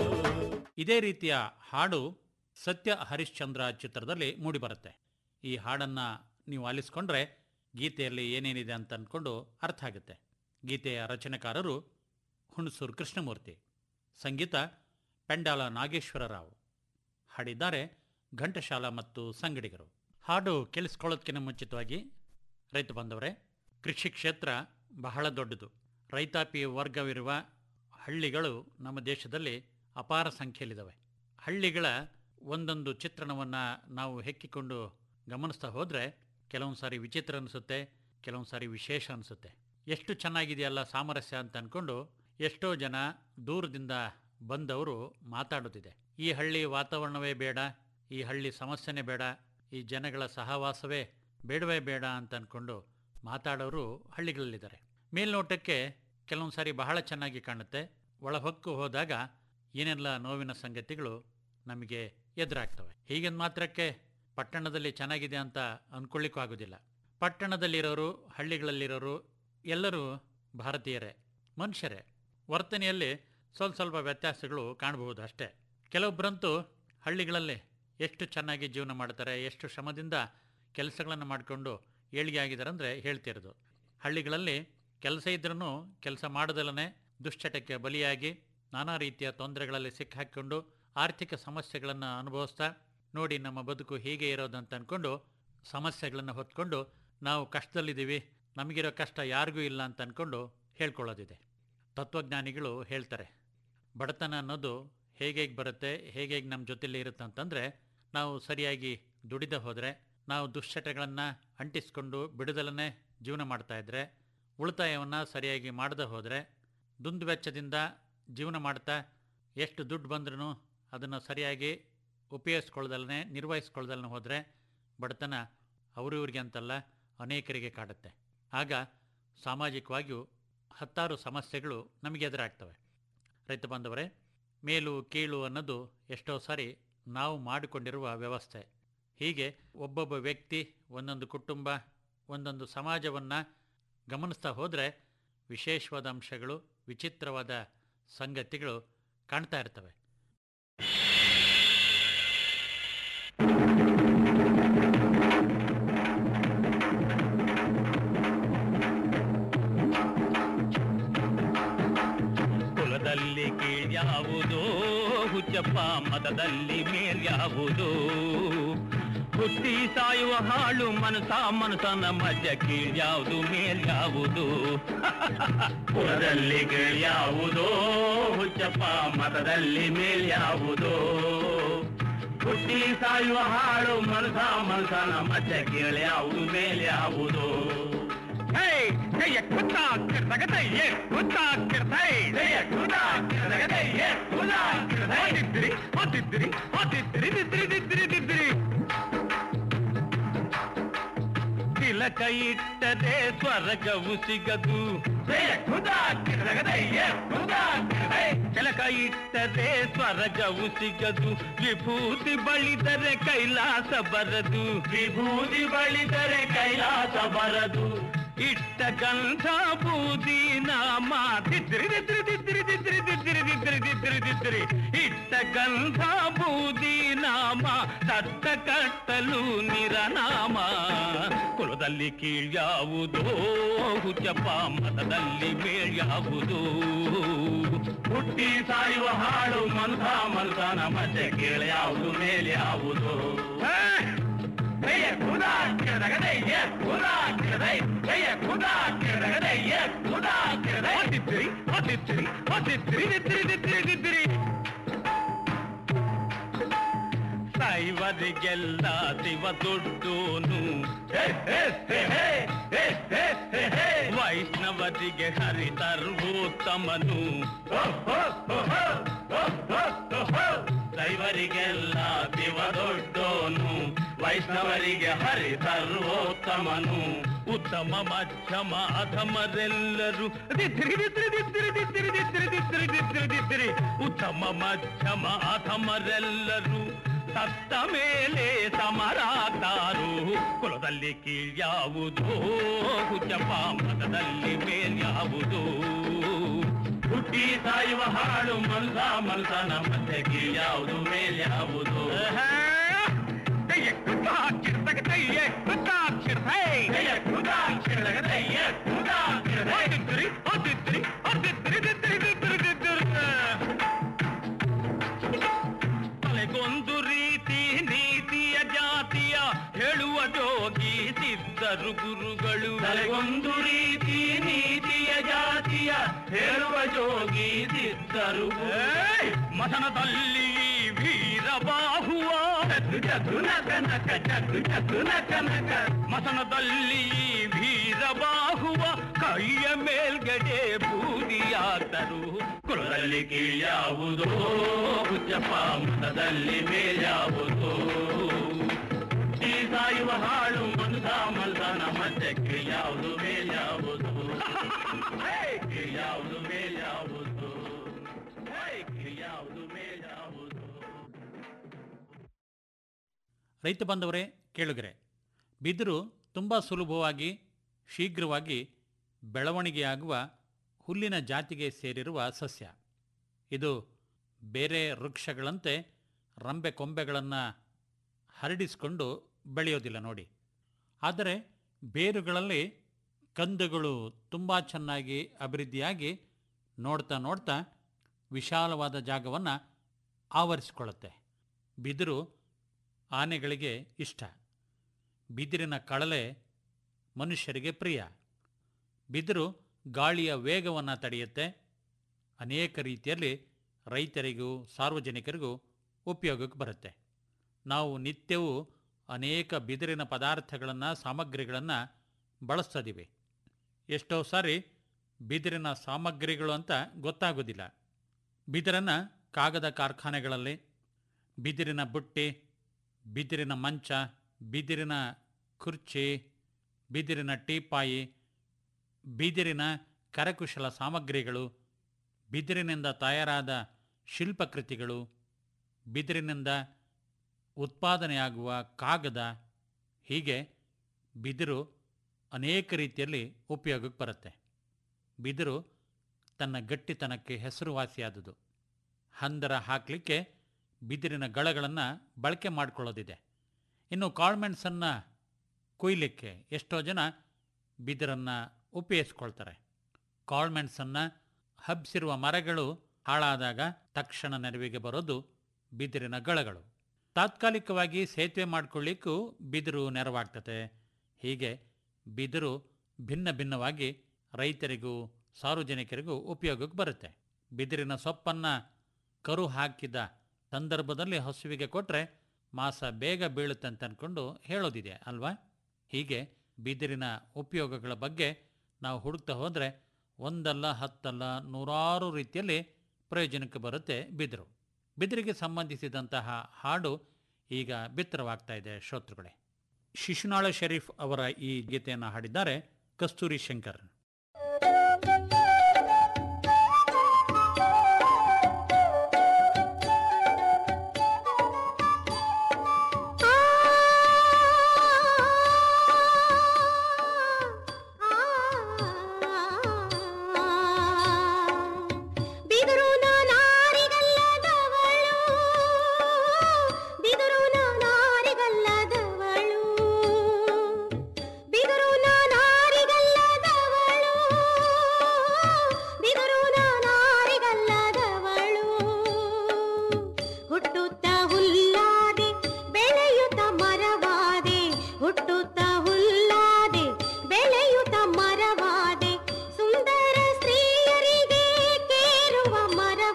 ಇದೇ ರೀತಿಯ ಹಾಡು ಸತ್ಯ ಹರಿಶ್ಚಂದ್ರ ಚಿತ್ರದಲ್ಲಿ ಮೂಡಿಬರುತ್ತೆ ಈ ಹಾಡನ್ನು ನೀವು ಆಲಿಸ್ಕೊಂಡ್ರೆ ಗೀತೆಯಲ್ಲಿ ಏನೇನಿದೆ ಅಂತ ಅಂದ್ಕೊಂಡು ಅರ್ಥ ಆಗುತ್ತೆ ಗೀತೆಯ ರಚನೆಕಾರರು ಹುಣಸೂರು ಕೃಷ್ಣಮೂರ್ತಿ ಸಂಗೀತ ಪೆಂಡಾಲ ನಾಗೇಶ್ವರ ರಾವ್ ಹಾಡಿದ್ದಾರೆ ಘಂಟಶಾಲ ಮತ್ತು ಸಂಗಡಿಗರು ಹಾಡು ಕೇಳಿಸ್ಕೊಳ್ಳೋದಕ್ಕಿಂತ ಮುಂಚಿತವಾಗಿ ರೈತ ಬಂದವರೇ ಕೃಷಿ ಕ್ಷೇತ್ರ ಬಹಳ ದೊಡ್ಡದು ರೈತಾಪಿ ವರ್ಗವಿರುವ ಹಳ್ಳಿಗಳು ನಮ್ಮ ದೇಶದಲ್ಲಿ ಅಪಾರ ಸಂಖ್ಯೆಯಲ್ಲಿದ್ದಾವೆ ಹಳ್ಳಿಗಳ ಒಂದೊಂದು ಚಿತ್ರಣವನ್ನು ನಾವು ಹೆಕ್ಕಿಕೊಂಡು ಗಮನಿಸ್ತಾ ಹೋದರೆ ಕೆಲವೊಂದು ಸಾರಿ ವಿಚಿತ್ರ ಅನಿಸುತ್ತೆ ಕೆಲವೊಂದು ಸಾರಿ ವಿಶೇಷ ಅನಿಸುತ್ತೆ ಎಷ್ಟು ಚೆನ್ನಾಗಿದೆಯಲ್ಲ ಸಾಮರಸ್ಯ ಅಂತ ಅಂದ್ಕೊಂಡು ಎಷ್ಟೋ ಜನ ದೂರದಿಂದ ಬಂದವರು ಮಾತಾಡೋದಿದೆ ಈ ಹಳ್ಳಿ ವಾತಾವರಣವೇ ಬೇಡ ಈ ಹಳ್ಳಿ ಸಮಸ್ಯೆನೇ ಬೇಡ ಈ ಜನಗಳ ಸಹವಾಸವೇ ಬೇಡವೇ ಬೇಡ ಅಂತ ಅಂದ್ಕೊಂಡು ಮಾತಾಡೋರು ಹಳ್ಳಿಗಳಲ್ಲಿದ್ದಾರೆ ಮೇಲ್ನೋಟಕ್ಕೆ ಕೆಲವೊಂದು ಸಾರಿ ಬಹಳ ಚೆನ್ನಾಗಿ ಕಾಣುತ್ತೆ ಒಳಹೊಕ್ಕು ಹೋದಾಗ ಏನೆಲ್ಲ ನೋವಿನ ಸಂಗತಿಗಳು ನಮಗೆ ಎದುರಾಗ್ತವೆ ಹೀಗೆಂದು ಮಾತ್ರಕ್ಕೆ ಪಟ್ಟಣದಲ್ಲಿ ಚೆನ್ನಾಗಿದೆ ಅಂತ ಅಂದ್ಕೊಳ್ಳಿಕ್ಕೂ ಆಗೋದಿಲ್ಲ ಪಟ್ಟಣದಲ್ಲಿರೋರು ಹಳ್ಳಿಗಳಲ್ಲಿರೋರು ಎಲ್ಲರೂ ಭಾರತೀಯರೇ ಮನುಷ್ಯರೇ ವರ್ತನೆಯಲ್ಲಿ ಸ್ವಲ್ಪ ಸ್ವಲ್ಪ ವ್ಯತ್ಯಾಸಗಳು ಕಾಣಬಹುದು ಅಷ್ಟೇ ಕೆಲವೊಬ್ಬರಂತೂ ಹಳ್ಳಿಗಳಲ್ಲಿ ಎಷ್ಟು ಚೆನ್ನಾಗಿ ಜೀವನ ಮಾಡ್ತಾರೆ ಎಷ್ಟು ಶ್ರಮದಿಂದ ಕೆಲಸಗಳನ್ನು ಮಾಡಿಕೊಂಡು ಏಳಿಗೆ ಆಗಿದ್ದಾರೆ ಅಂದರೆ ಹೇಳ್ತಿರೋದು ಹಳ್ಳಿಗಳಲ್ಲಿ ಕೆಲಸ ಇದ್ರೂ ಕೆಲಸ ಮಾಡದಲ್ಲೇ ದುಶ್ಚಟಕ್ಕೆ ಬಲಿಯಾಗಿ ನಾನಾ ರೀತಿಯ ತೊಂದರೆಗಳಲ್ಲಿ ಸಿಕ್ಕಾಕೊಂಡು ಆರ್ಥಿಕ ಸಮಸ್ಯೆಗಳನ್ನು ಅನುಭವಿಸ್ತಾ ನೋಡಿ ನಮ್ಮ ಬದುಕು ಹೀಗೆ ಇರೋದಂತ ಅಂದ್ಕೊಂಡು ಸಮಸ್ಯೆಗಳನ್ನು ಹೊತ್ಕೊಂಡು ನಾವು ಕಷ್ಟದಲ್ಲಿದ್ದೀವಿ ನಮಗಿರೋ ಕಷ್ಟ ಯಾರಿಗೂ ಇಲ್ಲ ಅಂತ ಅಂದ್ಕೊಂಡು ಹೇಳ್ಕೊಳ್ಳೋದಿದೆ ತತ್ವಜ್ಞಾನಿಗಳು ಹೇಳ್ತಾರೆ ಬಡತನ ಅನ್ನೋದು ಹೇಗೆ ಬರುತ್ತೆ ಹೇಗೆ ನಮ್ಮ ಜೊತೆಲಿ ಇರುತ್ತೆ ಅಂತಂದರೆ ನಾವು ಸರಿಯಾಗಿ ದುಡಿದ ಹೋದರೆ ನಾವು ದುಶ್ಚಟಗಳನ್ನು ಅಂಟಿಸ್ಕೊಂಡು ಬಿಡದಲೇ ಜೀವನ ಮಾಡ್ತಾ ಇದ್ದರೆ ಉಳಿತಾಯವನ್ನು ಸರಿಯಾಗಿ ಮಾಡದೆ ಹೋದರೆ ದುಂದು ವೆಚ್ಚದಿಂದ ಜೀವನ ಮಾಡ್ತಾ ಎಷ್ಟು ದುಡ್ಡು ಬಂದ್ರೂ ಅದನ್ನು ಸರಿಯಾಗಿ ಉಪಯೋಗಿಸ್ಕೊಳ್ದಲ್ಲೇ ನಿರ್ವಹಿಸ್ಕೊಳ್ದಲ್ಲೇ ಹೋದರೆ ಬಡತನ ಅವರಿವ್ರಿಗೆ ಅಂತಲ್ಲ ಅನೇಕರಿಗೆ ಕಾಡುತ್ತೆ ಆಗ ಸಾಮಾಜಿಕವಾಗಿಯೂ ಹತ್ತಾರು ಸಮಸ್ಯೆಗಳು ನಮಗೆ ಎದುರಾಗ್ತವೆ ರೈತ ಬಾಂಧವರೇ ಮೇಲು ಕೀಳು ಅನ್ನೋದು ಎಷ್ಟೋ ಸಾರಿ ನಾವು ಮಾಡಿಕೊಂಡಿರುವ ವ್ಯವಸ್ಥೆ ಹೀಗೆ ಒಬ್ಬೊಬ್ಬ ವ್ಯಕ್ತಿ ಒಂದೊಂದು ಕುಟುಂಬ ಒಂದೊಂದು ಸಮಾಜವನ್ನು ಗಮನಿಸ್ತಾ ಹೋದರೆ ವಿಶೇಷವಾದ ಅಂಶಗಳು ವಿಚಿತ್ರವಾದ ಸಂಗತಿಗಳು ಕಾಣ್ತಾ ಇರ್ತವೆ ಕುಲದಲ್ಲಿ ಕೀಳ್ಯಾವುದೋ ಹುಚ್ಚಪ್ಪ ಮತದಲ್ಲಿ ಮೇಲ್ಯಾವುದೋ ಹುಟ್ಟಿ ಸಾಯುವ ಹಾಳು ಮನಸ ಮನಸನ ಮಧ್ಯ ಕೀಳ್ಯಾವುದು ಮೇಲ್ಯಾವುದು ಕುಲದಲ್ಲಿ ಕೀಳ್ಯಾವುದೋ ಹುಚ್ಚಪ್ಪ ಮತದಲ್ಲಿ ಮೇಲ್ಯಾವುದೋ ಹುಟ್ಟಿ ಸಾಯುವ ಹಾಳು ಮನಸ ಮನಸನ ಮಧ್ಯ ಕೀಳ್ಯಾವುದು ಮೇಲ್ಯಾವುದು ಹೇ ಜಯ ಕುತ್ತ ಕಿರ್ತಗದೆ ಏ ಕುತ್ತ ಕಿರ್ತೈ ಜಯ ಕುತ್ತ ಕಿರ್ತಗದೆ ಏ ಕುತ್ತ ಕಿರ್ತೈ ದಿದ್ದಿರಿ ದಿದ್ದಿರಿ ದಿದ್ದಿರಿ ದಿದ್ದಿರಿ ದಿದ್ದಿರಿ ದಿದ್ದಿರಿ ತಿಲಕ ಇಟ್ಟದೆ ಸ್ವರ್ಗವು ಸಿಗದು ಜಯ ಕುತ್ತ ಕಿರ್ತಗದೆ ಏ ಕುತ್ತ ಕಿರ್ತೈ ತಿಲಕ ಇಟ್ಟದೆ ಸ್ವರ್ಗವು ಸಿಗದು ವಿಭೂತಿ ಬಳಿದರೆ ಕೈಲಾಸ ಬರದು ವಿಭೂತಿ ಬಳಿದರೆ ಕೈಲಾಸ ಬರದು ಇಟ್ಟ ಗಂಧ ಬೂದಿ ನಾಮ ದಿದ್ರಿ ದಿದ್ರಿ ದಿದ್ರಿ ದಿದ್ರಿ ದಿದ್ರಿ ದಿದ್ರಿ ದಿದ್ರಿ ದಿದ್ರಿ ಇಟ್ಟ ಗಂಧ ಬೂದಿ ನಾಮ ಸತ್ತ ಕಟ್ಟಲು ನಿರನಾಮ ಕುಲದಲ್ಲಿ ಕೀಳ್ಯಾವುದೋ ಹುಚ್ಚಪ್ಪ ಮತದಲ್ಲಿ ಮೇಳ್ಯಾವುದೋ ಹುಟ್ಟಿ ಸಾಯುವ ಹಾಡು ಮನ್ಸ ಮನ್ಸನ ಮಧ್ಯೆ ಕೇಳ್ಯಾವುದು ಮೇಲ್ಯಾವುದು ಜಯ ಖುದಾ ಕಿರದಗದೆ ಎ ಖುದಾ ಕಿರದೈ ಜಯ ಖುದಾ ಕಿರದಗದೆ ಎ ಖುದಾ ಕಿರದೈ ದಿದ್ದಿರಿ ದಿದ್ದಿರಿ ದಿದ್ದಿರಿ ದಿದ್ದಿರಿ ದಿದ್ದಿರಿ ದಿದ್ದಿರಿ ದೈವರಿಗೆಲ್ಲ ಶಿವ ದುಡ್ಡೋನು ಹೇ, ಹೇ, ಹೇ, ಹೇ, ಹೇ, ಹೇ, ಹೇ, ಹೇ. ವೈಷ್ಣವರಿಗೆ ಹರಿ ಸರ್ವೋತ್ತಮನು ಹೋ, ಹೋ, ಹೋ, ಹೋ, ಹೋ, ಹೋ, ಹೋ, ಹೋ. ದೈವರಿಗೆಲ್ಲ ಶಿವ ದೊಡ್ಡೋನು ವೈಷ್ಣವರಿಗೆ ಹರಿ ಸರ್ವೋತ್ತಮನು ಉತ್ತಮ ಮಧ್ಯಮ ಅಧಮರೆಲ್ಲರೂ ದಿತ್ತಿರಿ ದಿತ್ತಿರಿ ದಿತ್ತಿರಿ ದಿತ್ತಿರಿ ದಿತ್ತಿರಿ ದಿತ್ತಿರಿ ದಿತ್ತಿರಿ ದಿತ್ತಿರಿ ಉತ್ತಮ ಮಧ್ಯಮ ಅಧಮರೆಲ್ಲರೂ ಸತ್ತ ಮೇಲೆ ಸಮರಾಗ್ತಾರು ಕುಲದಲ್ಲಿ ಕೀಳ್ಯಾವುದು ಹುಚ್ಚಪ್ಪ ಮತದಲ್ಲಿ ಮೇಲ್ಯಾವುದು ಹುಟ್ಟಿ ಸಾಯುವ ಹಾಳು ಮನ್ಸ ಮನ್ಸನ ಮತ್ತೆ ಕೀಳ್ಯಾವುದು ಮೇಲ್ಯಾವುದು ತಲೆಗೊಂದು ರೀತಿ ನೀತಿಯ ಜಾತಿಯ ಹೇಳುವ ಜೋಗಿ ಸಿದ್ಧರು ಗುರುಗಳು ತಲೆಗೊಂದು ರೀತಿ ನೀತಿಯ ಜಾತಿಯ ಹೇಳುವ ಜೋಗಿ ಸಿದ್ಧರು ಮಸನದಲ್ಲಿ ವೀರಬಾಹುವ ಜಗು ನಕ ನಕ ಜಗು ಜಗು ನಕ ನಕ ಮಸನದಲ್ಲಿ ವೀರಬಾಹುವ ಕೈಯ ಮೇಲ್ಗಡೆ ಬೂದಿಯಾತರು ಕುಲದಲ್ಲಿ ಕೀಳ್ಯಾವುದೋ ಹುಚ್ಚಪ್ಪ ಮತದಲ್ಲಿ ಮೇಲ್ಯಾವುದೋ ಈ ಸಾಯುವ ಹಾಳು ಮನುಸ ಮಲ್ದನ ಮತ್ತೆ ಕೀಳ್ಯಾವುದು ಮೇಲ್ಯಾವುದು ಕೀಳ್ಯಾವುದು ಮೇಲ್ಯಾವುದು ಕೀಳ್ಯಾವುದು ಮೇಲ್ಯಾವುದು ರೈತ ಬಂದವರೇ ಕೇಳುಗರೆ ಬಿದಿರು ತುಂಬ ಸುಲಭವಾಗಿ ಶೀಘ್ರವಾಗಿ ಬೆಳವಣಿಗೆಯಾಗುವ ಹುಲ್ಲಿನ ಜಾತಿಗೆ ಸೇರಿರುವ ಸಸ್ಯ ಇದು ಬೇರೆ ವೃಕ್ಷಗಳಂತೆ ರಂಬೆ ಕೊಂಬೆಗಳನ್ನು ಹರಡಿಸಿಕೊಂಡು ಬೆಳೆಯೋದಿಲ್ಲ ನೋಡಿ ಆದರೆ ಬೇರುಗಳಲ್ಲಿ ಕಂದುಗಳು ತುಂಬ ಚೆನ್ನಾಗಿ ಅಭಿವೃದ್ಧಿಯಾಗಿ ನೋಡ್ತಾ ನೋಡ್ತಾ ವಿಶಾಲವಾದ ಜಾಗವನ್ನು ಆವರಿಸಿಕೊಳ್ಳುತ್ತೆ ಬಿದಿರು ಆನೆಗಳಿಗೆ ಇಷ್ಟ ಬಿದಿರಿನ ಕಳಲೆ ಮನುಷ್ಯರಿಗೆ ಪ್ರಿಯ ಬಿದಿರು ಗಾಳಿಯ ವೇಗವನ್ನು ತಡೆಯುತ್ತೆ ಅನೇಕ ರೀತಿಯಲ್ಲಿ ರೈತರಿಗೂ ಸಾರ್ವಜನಿಕರಿಗೂ ಉಪಯೋಗಕ್ಕೆ ಬರುತ್ತೆ ನಾವು ನಿತ್ಯವೂ ಅನೇಕ ಬಿದಿರಿನ ಪದಾರ್ಥಗಳನ್ನು ಸಾಮಗ್ರಿಗಳನ್ನು ಬಳಸ್ತದೀವಿ ಎಷ್ಟೋ ಸಾರಿ ಬಿದಿರಿನ ಸಾಮಗ್ರಿಗಳು ಅಂತ ಗೊತ್ತಾಗೋದಿಲ್ಲ ಬಿದಿರನ್ನು ಕಾಗದ ಕಾರ್ಖಾನೆಗಳಲ್ಲಿ ಬಿದಿರಿನ ಬುಟ್ಟಿ ಬಿದಿರಿನ ಮಂಚ ಬಿದಿರಿನ ಕುರ್ಚಿ ಬಿದಿರಿನ ಟೀಪಾಯಿ ಬಿದಿರಿನ ಕರಕುಶಲ ಸಾಮಗ್ರಿಗಳು ಬಿದಿರಿನಿಂದ ತಯಾರಾದ ಶಿಲ್ಪಕೃತಿಗಳು ಬಿದಿರಿನಿಂದ ಉತ್ಪಾದನೆಯಾಗುವ ಕಾಗದ ಹೀಗೆ ಬಿದಿರು ಅನೇಕ ರೀತಿಯಲ್ಲಿ ಉಪಯೋಗಕ್ಕೆ ಬರುತ್ತೆ ಬಿದಿರು ತನ್ನ ಗಟ್ಟಿತನಕ್ಕೆ ಹೆಸರುವಾಸಿಯಾದುದು ಹಂದರ ಹಾಕಲಿಕ್ಕೆ ಬಿದಿರಿನ ಗಳಗಳನ್ನು ಬಳಕೆ ಮಾಡಿಕೊಳ್ಳೋದಿದೆ ಇನ್ನು ಕಾಳ್ಮೆಣ್ಸನ್ನು ಕೊಯ್ಲಿಕ್ಕೆ ಎಷ್ಟೋ ಜನ ಬಿದಿರನ್ನು ಉಪಯೋಗಿಸ್ಕೊಳ್ತಾರೆ ಕಾಳ್ಮೆಣ್ಸನ್ನು ಹಬ್ಸಿರುವ ಮರಗಳು ಹಾಳಾದಾಗ ತಕ್ಷಣ ನೆರವಿಗೆ ಬರೋದು ಬಿದಿರಿನ ಗಳಗಳು ತಾತ್ಕಾಲಿಕವಾಗಿ ಸೇತುವೆ ಮಾಡಿಕೊಳ್ಳಿಕ್ಕೂ ಬಿದಿರು ನೆರವಾಗ್ತದೆ ಹೀಗೆ ಬಿದಿರು ಭಿನ್ನ ಭಿನ್ನವಾಗಿ ರೈತರಿಗೂ ಸಾರ್ವಜನಿಕರಿಗೂ ಉಪಯೋಗಕ್ಕೆ ಬರುತ್ತೆ ಬಿದಿರಿನ ಸೊಪ್ಪನ್ನು ಕರು ಹಾಕಿದ ಸಂದರ್ಭದಲ್ಲಿ ಹಸುವಿಗೆ ಕೊಟ್ಟರೆ ಮಾಸ ಬೇಗ ಬೀಳುತ್ತೆ ಅಂತ ಅಂದ್ಕೊಂಡು ಹೇಳೋದಿದೆ ಅಲ್ವಾ ಹೀಗೆ ಬಿದಿರಿನ ಉಪಯೋಗಗಳ ಬಗ್ಗೆ ನಾವು ಹುಡುಕ್ತಾ ಹೋದರೆ ಒಂದಲ್ಲ ಹತ್ತಲ್ಲ ನೂರಾರು ರೀತಿಯಲ್ಲಿ ಪ್ರಯೋಜನಕ್ಕೆ ಬರುತ್ತೆ ಬಿದಿರು ಬಿದಿರಿಗೆ ಸಂಬಂಧಿಸಿದಂತಹ ಹಾಡು ಈಗ ಬಿತ್ತರವಾಗ್ತಾ ಇದೆ ಶ್ರೋತೃಗಳೇ ಶಿಶುನಾಳ ಶರೀಫ್ ಅವರ ಈ ಗೀತೆಯನ್ನು ಹಾಡಿದ್ದಾರೆ ಕಸ್ತೂರಿ ಶಂಕರ್ ಬಿದರು ನಾರಿಗಲ್ಲದವಳು ಬಿದರು ನಾರಿಗಲ್ಲದವಳು ಬಿದರು ನಾರಿಗಲ್ಲದವಳು ಬಿದರು ನಾರಿಗಲ್ಲದವಳು ಹುಟ್ಟುತ್ತ ಹುಲ್ಲಾದೆ ಬೆಳೆಯುತ್ತ ಮರವಾದೆ ಹುಟ್ಟುತ್ತ ಹುಲ್ಲಾದೆ ಬೆಳೆಯುತ್ತ ಮರವಾದೆ ಸುಂದರ ಸ್ತ್ರೀಯರಿಗೆ ಕೇರುವ ಮರ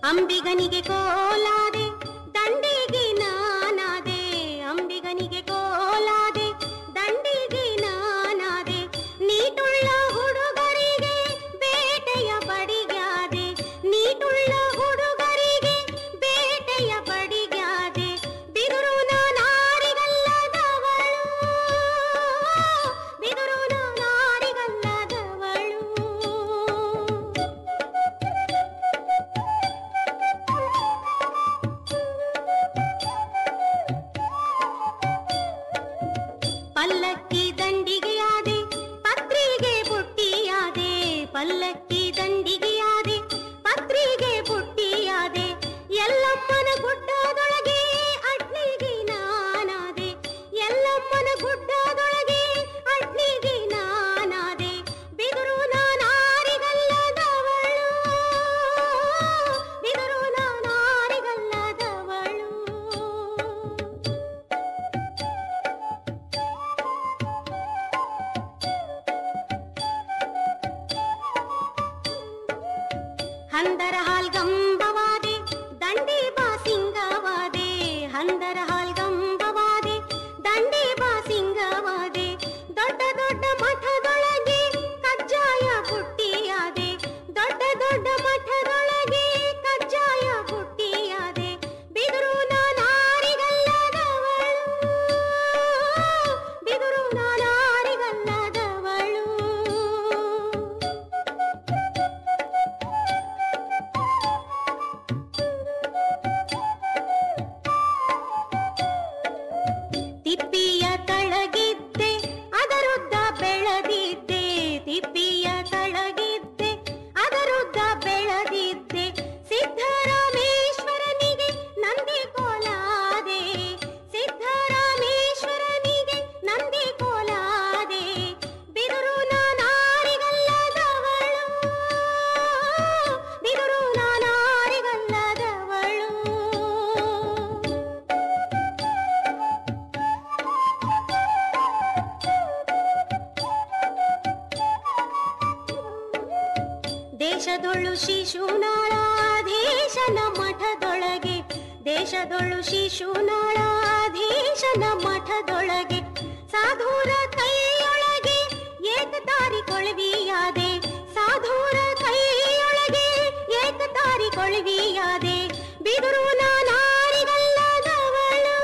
ಅಂಬಿಗನಿಗೆ ಕೋಲಾದೆ ದಂಡಿಗೆ ನಾನಾದೆ ಅಂಬಿಗನಿಗೆ ಕೋಲಾದೆ ದಂಡಿಗೆ ನಾನಾದೆ ನೀಟುಳ್ಳ ಹುಡುಗರಿಗೆ ಬೇಟೆಯ ಬಡಿಗಾದೆ ನೀಟುಳ್ಳ ಹುಡುಗರಿಗೆ ಬೇಟೆಯ ಬಡಿಗಾದೆ ಬಿದುರು ನಾನಾರಿಗಲ್ಲದವಳು ಬಿದುರು ನಾನಾರಿಗಲ್ಲದವಳು ಪಲ್ಲಕ್ಕಿ ದಂಡಿಗೆಯಾದೆ ಪತ್ರಿಗೆ ಬುಟ್ಟಿಯಾದೆ ಪಲ್ಲಕ್ಕಿ ದಂಡಿಗೆಯಾದೆ ಪತ್ರಿಗೆ ಬುಟ್ಟಿಯಾದೆ ಎಲ್ಲಮ್ಮನ ಗುಡ್ಡದೊಳಗೆ ಅಡ್ನಿಗೆ ನಾನಾದೆ ಎಲ್ಲಮ್ಮನ ಗುಡ್ಡದೊಳಗೆ ಅಡ್ನಿಗೆ ನಾನಾದೆ ಬಿದುರು ನಾನಾರಿಗಲ್ಲದವಳು ಬಿದುರು ನಾನಾರಿಗಲ್ಲದವಳು ಹಂದರ ಹಾಲ್ಗಂಬವಾದೆ ದಂಡಿ ಬಾಸಿಂಗವಾದೆ ಹಂದರ ಹಾಲ್ಗಂಬವಾದೆ ದಂಡಿ ಬಾಸಿಂಗವಾದೆ ದೊಡ್ಡ ದೊಡ್ಡ ಮಠದೊಳಗೆ ಕಜ್ಜಾಯ ಬುಟ್ಟಿಯಾದೆ ದೊಡ್ಡ ದೊಡ್ಡ ಮಠದೊಳಗೆ ಕಜ್ಜಾಯ ಬುಟ್ಟಿಯಾದೆ ಬಿದುರು ನಾನಾರಿಗಲ್ಲದವಳು ಬಿದುರು ನಾನಾರಿಗಲ್ಲದವಳು ತಿಪ್ಪಿಯ ತಳಗಿದ್ದೆ ಅದರುದ್ದ ಬೆಳೆದಿದ್ದೆ ತಿಪ್ಪಿಯ ತಳಗಿದ್ದೆ ಅದರುದ್ದ ಬೆಳೆದಿದ್ದೆ ಸಿದ್ದರಾಮೇಶ್ವರನಿಗೆ ನಂದಿ ಕೋಲಾದೆ ಸಿದ್ದರಾಮೇಶ್ವರನಿಗೆ ನಂದಿ ಕೋಲಾದೆ ಬಿದುರು ನಾನಾರಿಗಲ್ಲದವಳು ಬಿದುರು ನಾನಾರಿಗಲ್ಲದವಳು ದೇಶದೊಳು ಶಿಶುನಾಳಾಧೀಶನ ಮಠದೊಳಗೆ ದೇಶದೊಳು ಶಿಶುನಾಳಾಧೀಶನ ಮಠದೊಳಗೆ ಸಾಧುರ ಕೈಯೊಳಗೆ ಏಕತಾರಿ ಕೊಳವಿಯಾದೆ ಸಾಧುರ ಕೈಯೊಳಗೆ ಏಕತಾರಿ ಕೊಳವಿಯಾದೆ ಬಿದುರು ನಾನಾರಿಗಲ್ಲದವಳು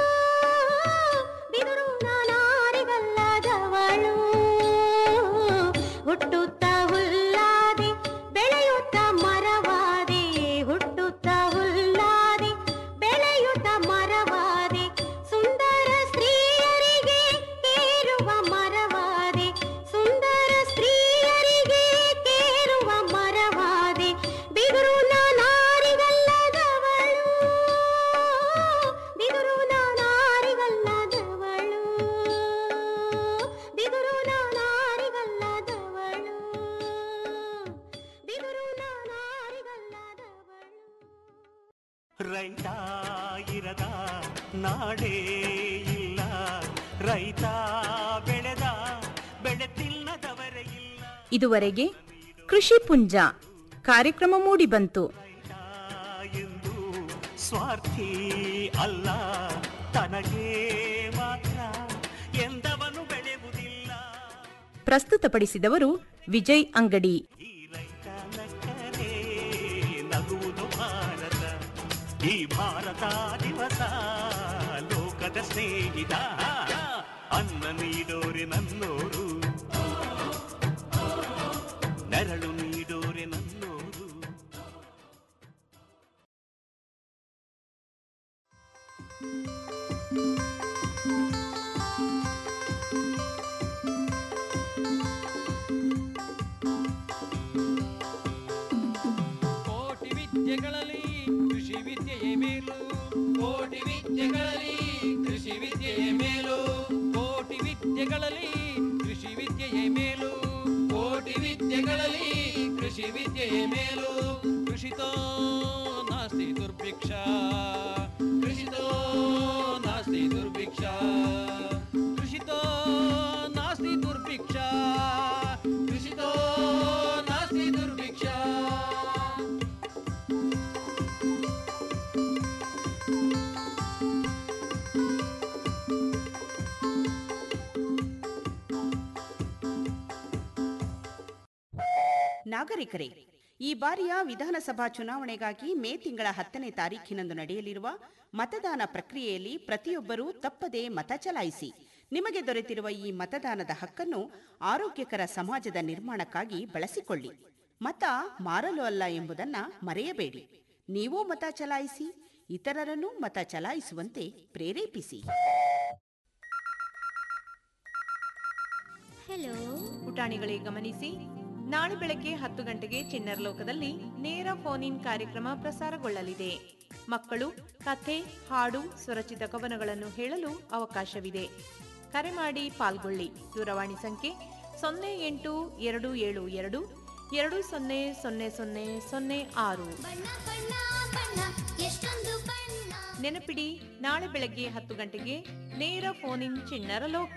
ಬಿದುರು ನಾನಾರಿಗಲ್ಲದವಳು ಹುಟ್ಟುತ್ತ ಹುಲ್ಲಾದೆ ಬೆಳೆಯುತ್ತ ಮರವಾದೆ ಹುಟ್ಟುತ್ತ ಹುಲ್ಲಾದೆ ಬೆಳೆಯುತ್ತ ಮರವಾದೆ ಸುಂದರ ಸ್ತ್ರೀಯರಿಗೆ ಕೇರುವ ಮರವಾದೆ ಸುಂದರ ಸ್ತ್ರೀಯರಿಗೆ ಕೇರುವ ಮರವಾದೆ ಬಿದುರು ನಾನಾರಿಗಲ್ಲದವಳು ಬಿದುರು ನಾನಾರಿಗಲ್ಲದವಳು ಬಿದುರು ನಾನಾರಿಗಲ್ಲದವಳು ಬಿದುರು ನಾನಾರಿಗಲ್ಲದವಳು ರೈತ ಇರದ ನಾಡೇ ಇಲ್ಲ ರೈತ ಬೆಳೆದ ಬೆಳೆ ತಿನ್ನದವರೇ ಇಲ್ಲ ಇದುವರೆಗೆ ಕೃಷಿ ಪುಂಜ ಕಾರ್ಯಕ್ರಮ ಮೂಡಿಬಂತು ಎಂದು ಸ್ವಾರ್ಥಿ ಅಲ್ಲ ತನಗೆ ಮಾತ್ರ ಎಂದವನು ಬೆಳೆಯುವುದಿಲ್ಲ ಪ್ರಸ್ತುತಪಡಿಸಿದವರು ವಿಜಯ್ ಅಂಗಡಿ ನಕ್ಕರೆ ನಗುವುದು ಭಾರತ ಈ ಭಾರತ ದಿವಸ ಲೋಕದ ಸ್ನೇಹಿತ ಅನ್ನ ನೀಡೋರೆ ನನ್ನೋರು ನೆರಳು ನೀಡೋರೆ ನನ್ನೋರು ಕೋಟಿ ವಿದ್ಯೆಗಳಲ್ಲಿ ಕೃಷಿ ವಿದ್ಯೆಯೇ ಮೇಲು ಕೋಟಿ ವಿದ್ಯೆಗಳಲ್ಲಿ ಕೃಷಿ ವಿದ್ಯೆಯೇ ಮೇಲು ಕೋಟಿ ವಿದ್ಯೆಗಳಲ್ಲಿ ಕೃಷಿ ವಿದ್ಯೆಯೇ ಮೇಲು ಕೋಟಿ ವಿದ್ಯೆಗಳಲ್ಲಿ ಕೃಷಿ ವಿದ್ಯೆಯೇ ಮೇಲು ಕೃಷಿತೋ ನಾಸ್ತಿ ದುರ್ಭಿಕ್ಷ ಕೃಷಿತೋ ನಾಸ್ತಿ ದುರ್ಭಿಕ್ಷ ಕೃಷಿತೋ ನಾಸ್ತಿ ದುರ್ಭಿಕ್ಷ ಕೃಷಿತೋ ನಾಸ್ತಿ ದುರ್ಭಿಕ್ಷ ನಾಗರಿಕರೇ ಈ ಬಾರಿಯ ವಿಧಾನಸಭಾ ಚುನಾವಣೆಗಾಗಿ ಮೇ ತಿಂಗಳ ಹತ್ತನೇ ತಾರೀಖಿನಂದು ನಡೆಯಲಿರುವ ಮತದಾನ ಪ್ರಕ್ರಿಯೆಯಲ್ಲಿ ಪ್ರತಿಯೊಬ್ಬರೂ ತಪ್ಪದೇ ಮತ ಚಲಾಯಿಸಿ ನಿಮಗೆ ದೊರೆತಿರುವ ಈ ಮತದಾನದ ಹಕ್ಕನ್ನು ಆರೋಗ್ಯಕರ ಸಮಾಜದ ನಿರ್ಮಾಣಕ್ಕಾಗಿ ಬಳಸಿಕೊಳ್ಳಿ ಮತ ಮಾರಲು ಅಲ್ಲ ಎಂಬುದನ್ನ ಮರೆಯಬೇಡಿ ನೀವೂ ಮತ ಚಲಾಯಿಸಿ ಇತರರನ್ನೂ ಮತ ಚಲಾಯಿಸುವಂತೆ ಪ್ರೇರೇಪಿಸಿ ಹಲೋ ಪುಟಾಣಿಗಳೇ ಗಮನಿಸಿ ನಾಳೆ ಬೆಳಗ್ಗೆ ಹತ್ತು ಗಂಟೆಗೆ ಚಿಣ್ಣರ್ ಲೋಕದಲ್ಲಿ ನೇರ ಫೋನ್ ಇನ್ ಕಾರ್ಯಕ್ರಮ ಪ್ರಸಾರಗೊಳ್ಳಲಿದೆ ಮಕ್ಕಳು ಕಥೆ ಹಾಡು ಸ್ವರಚಿತ ಕವನಗಳನ್ನು ಹೇಳಲು ಅವಕಾಶವಿದೆ ಕರೆ ಮಾಡಿ ಪಾಲ್ಗೊಳ್ಳಿ ದೂರವಾಣಿ ಸಂಖ್ಯೆ ಸೊನ್ನೆ ಎಂಟು ಎರಡು ಏಳು ಎರಡು ಎರಡು ಸೊನ್ನೆ ಸೊನ್ನೆ ಸೊನ್ನೆ ಸೊನ್ನೆ ಆರು ನೆನಪಿಡಿ ನಾಳೆ ಬೆಳಗ್ಗೆ ಹತ್ತು ಗಂಟೆಗೆ ನೇರ ಫೋನ್ ಇನ್ ಚಿಣ್ಣರ ಲೋಕ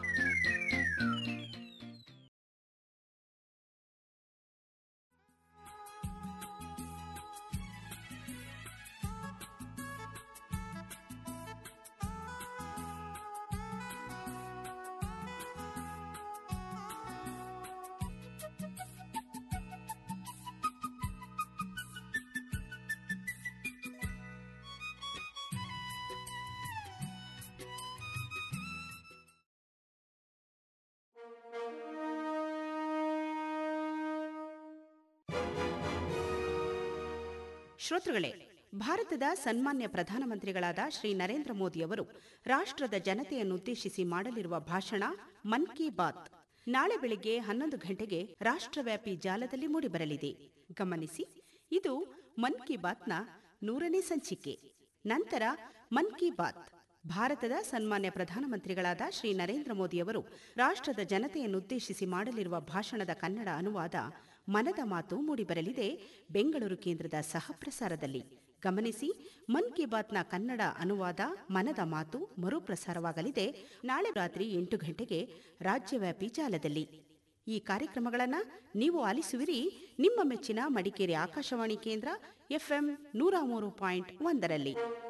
ಶ್ರೋತೃಗಳೇ ಭಾರತದ ಸನ್ಮಾನ್ಯ ಪ್ರಧಾನಮಂತ್ರಿಗಳಾದ ಶ್ರೀ ನರೇಂದ್ರ ಮೋದಿಯವರು ರಾಷ್ಟ್ರದ ಜನತೆಯನ್ನುದ್ದೇಶಿಸಿ ಮಾಡಲಿರುವ ಭಾಷಣ ಮನ್ ಕಿ ಬಾತ್ ನಾಳೆ ಬೆಳಿಗ್ಗೆ ಹನ್ನೊಂದು ಗಂಟೆಗೆ ರಾಷ್ಟ್ರವ್ಯಾಪಿ ಜಾಲದಲ್ಲಿ ಮೂಡಿಬರಲಿದೆ ಗಮನಿಸಿ ಇದು ಮನ್ ಕಿ ಬಾತ್ನ ನೂರನೇ ಸಂಚಿಕೆ ನಂತರ ಮನ್ ಕಿ ಬಾತ್ ಭಾರತದ ಸನ್ಮಾನ್ಯ ಪ್ರಧಾನಮಂತ್ರಿಗಳಾದ ಶ್ರೀ ನರೇಂದ್ರ ಮೋದಿಯವರು ರಾಷ್ಟ್ರದ ಜನತೆಯನ್ನುದ್ದೇಶಿಸಿ ಮಾಡಲಿರುವ ಭಾಷಣದ ಕನ್ನಡ ಅನುವಾದ ಮನದ ಮಾತು ಮೂಡಿಬರಲಿದೆ ಬೆಂಗಳೂರು ಕೇಂದ್ರದ ಸಹ ಪ್ರಸಾರದಲ್ಲಿ ಗಮನಿಸಿ ಮನ್ ಕಿ ಬಾತ್ನ ಕನ್ನಡ ಅನುವಾದ ಮನದ ಮಾತು ಮರುಪ್ರಸಾರವಾಗಲಿದೆ ನಾಳೆ ರಾತ್ರಿ ಎಂಟು ಗಂಟೆಗೆ ರಾಜ್ಯವ್ಯಾಪಿ ಜಾಲದಲ್ಲಿ ಈ ಕಾರ್ಯಕ್ರಮಗಳನ್ನು ನೀವು ಆಲಿಸುವಿರಿ ನಿಮ್ಮ ಮೆಚ್ಚಿನ ಮಡಿಕೇರಿ ಆಕಾಶವಾಣಿ ಕೇಂದ್ರ ಎಫ್ಎಂ ನೂರ ಮೂರು ಪಾಯಿಂಟ್ ಒಂದರಲ್ಲಿ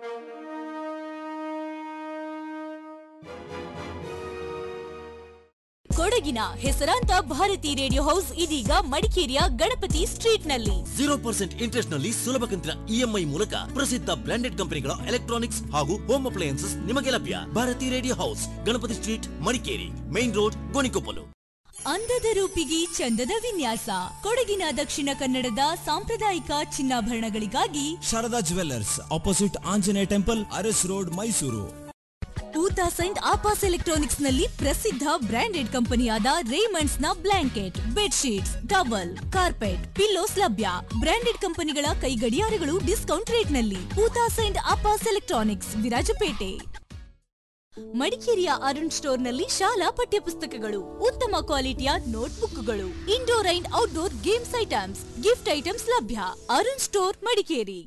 ಕೊಡಗಿನ ಹೆಸರಾಂತ ಭಾರತಿ ರೇಡಿಯೋ ಹೌಸ್ ಇದೀಗ ಮಡಿಕೇರಿಯ ಗಣಪತಿ ಸ್ಟ್ರೀಟ್ ನಲ್ಲಿ ಜೀರೋ ಪರ್ಸೆಂಟ್ ಇಂಟ್ರೆಸ್ಟ್ ನಲ್ಲಿ ಸುಲಭ ಕಂತಿನ ಇಎಂಐ ಮೂಲಕ ಪ್ರಸಿದ್ಧ ಬ್ರಾಂಡೆಡ್ ಕಂಪನಿಗಳ ಎಲೆಕ್ಟ್ರಾನಿಕ್ಸ್ ಹಾಗೂ ಹೋಮ್ ಅಪ್ಲಯನ್ಸಸ್ ನಿಮಗೆ ಲಭ್ಯ Bharathi radio house Ganapathi street Madikeri main road Gonikoppal ಅಂದದ ರೂಪಿಗೆ ಚಂದದ ವಿನ್ಯಾಸ ಕೊಡಗಿನ ದಕ್ಷಿಣ ಕನ್ನಡದ ಸಾಂಪ್ರದಾಯಿಕ ಚಿನ್ನಾಭರಣಗಳಿಗಾಗಿ Sharada jewellers opposite Anjaneya temple Aras road Mysuru ಊತಾ ಸೈಂಟ್ ಆಪಾಸ್ ಎಲೆಕ್ಟ್ರಾನಿಕ್ಸ್ ನಲ್ಲಿ ಪ್ರಸಿದ್ಧ ಬ್ರಾಂಡೆಡ್ ಕಂಪನಿಯಾದ ರೇಮಂಡ್ಸ್ ನ blanket bedsheets towel carpet pillows ಲಭ್ಯ ಬ್ರಾಂಡೆಡ್ ಕಂಪನಿಗಳ ಕೈ ಗಡಿಯಾರಗಳು ಡಿಸ್ಕೌಂಟ್ ರೇಟ್ ನಲ್ಲಿ ಊತಾ ಸೈಂಟ್ ಆಪಾಸ್ ಎಲೆಕ್ಟ್ರಾನಿಕ್ಸ್ ವಿರಾಜಪೇಟೆ ಮಡಿಕೇರಿಯ ಅರುಣ್ ಸ್ಟೋರ್ ನಲ್ಲಿ ಶಾಲಾ ಪಠ್ಯಪುಸ್ತಕಗಳು ಉತ್ತಮ ಕ್ವಾಲಿಟಿಯ ನೋಟ್ಬುಕ್ಗಳು indoor and outdoor games items gift items ಲಭ್ಯ ಅರುಣ್ ಸ್ಟೋರ್ ಮಡಿಕೇರಿ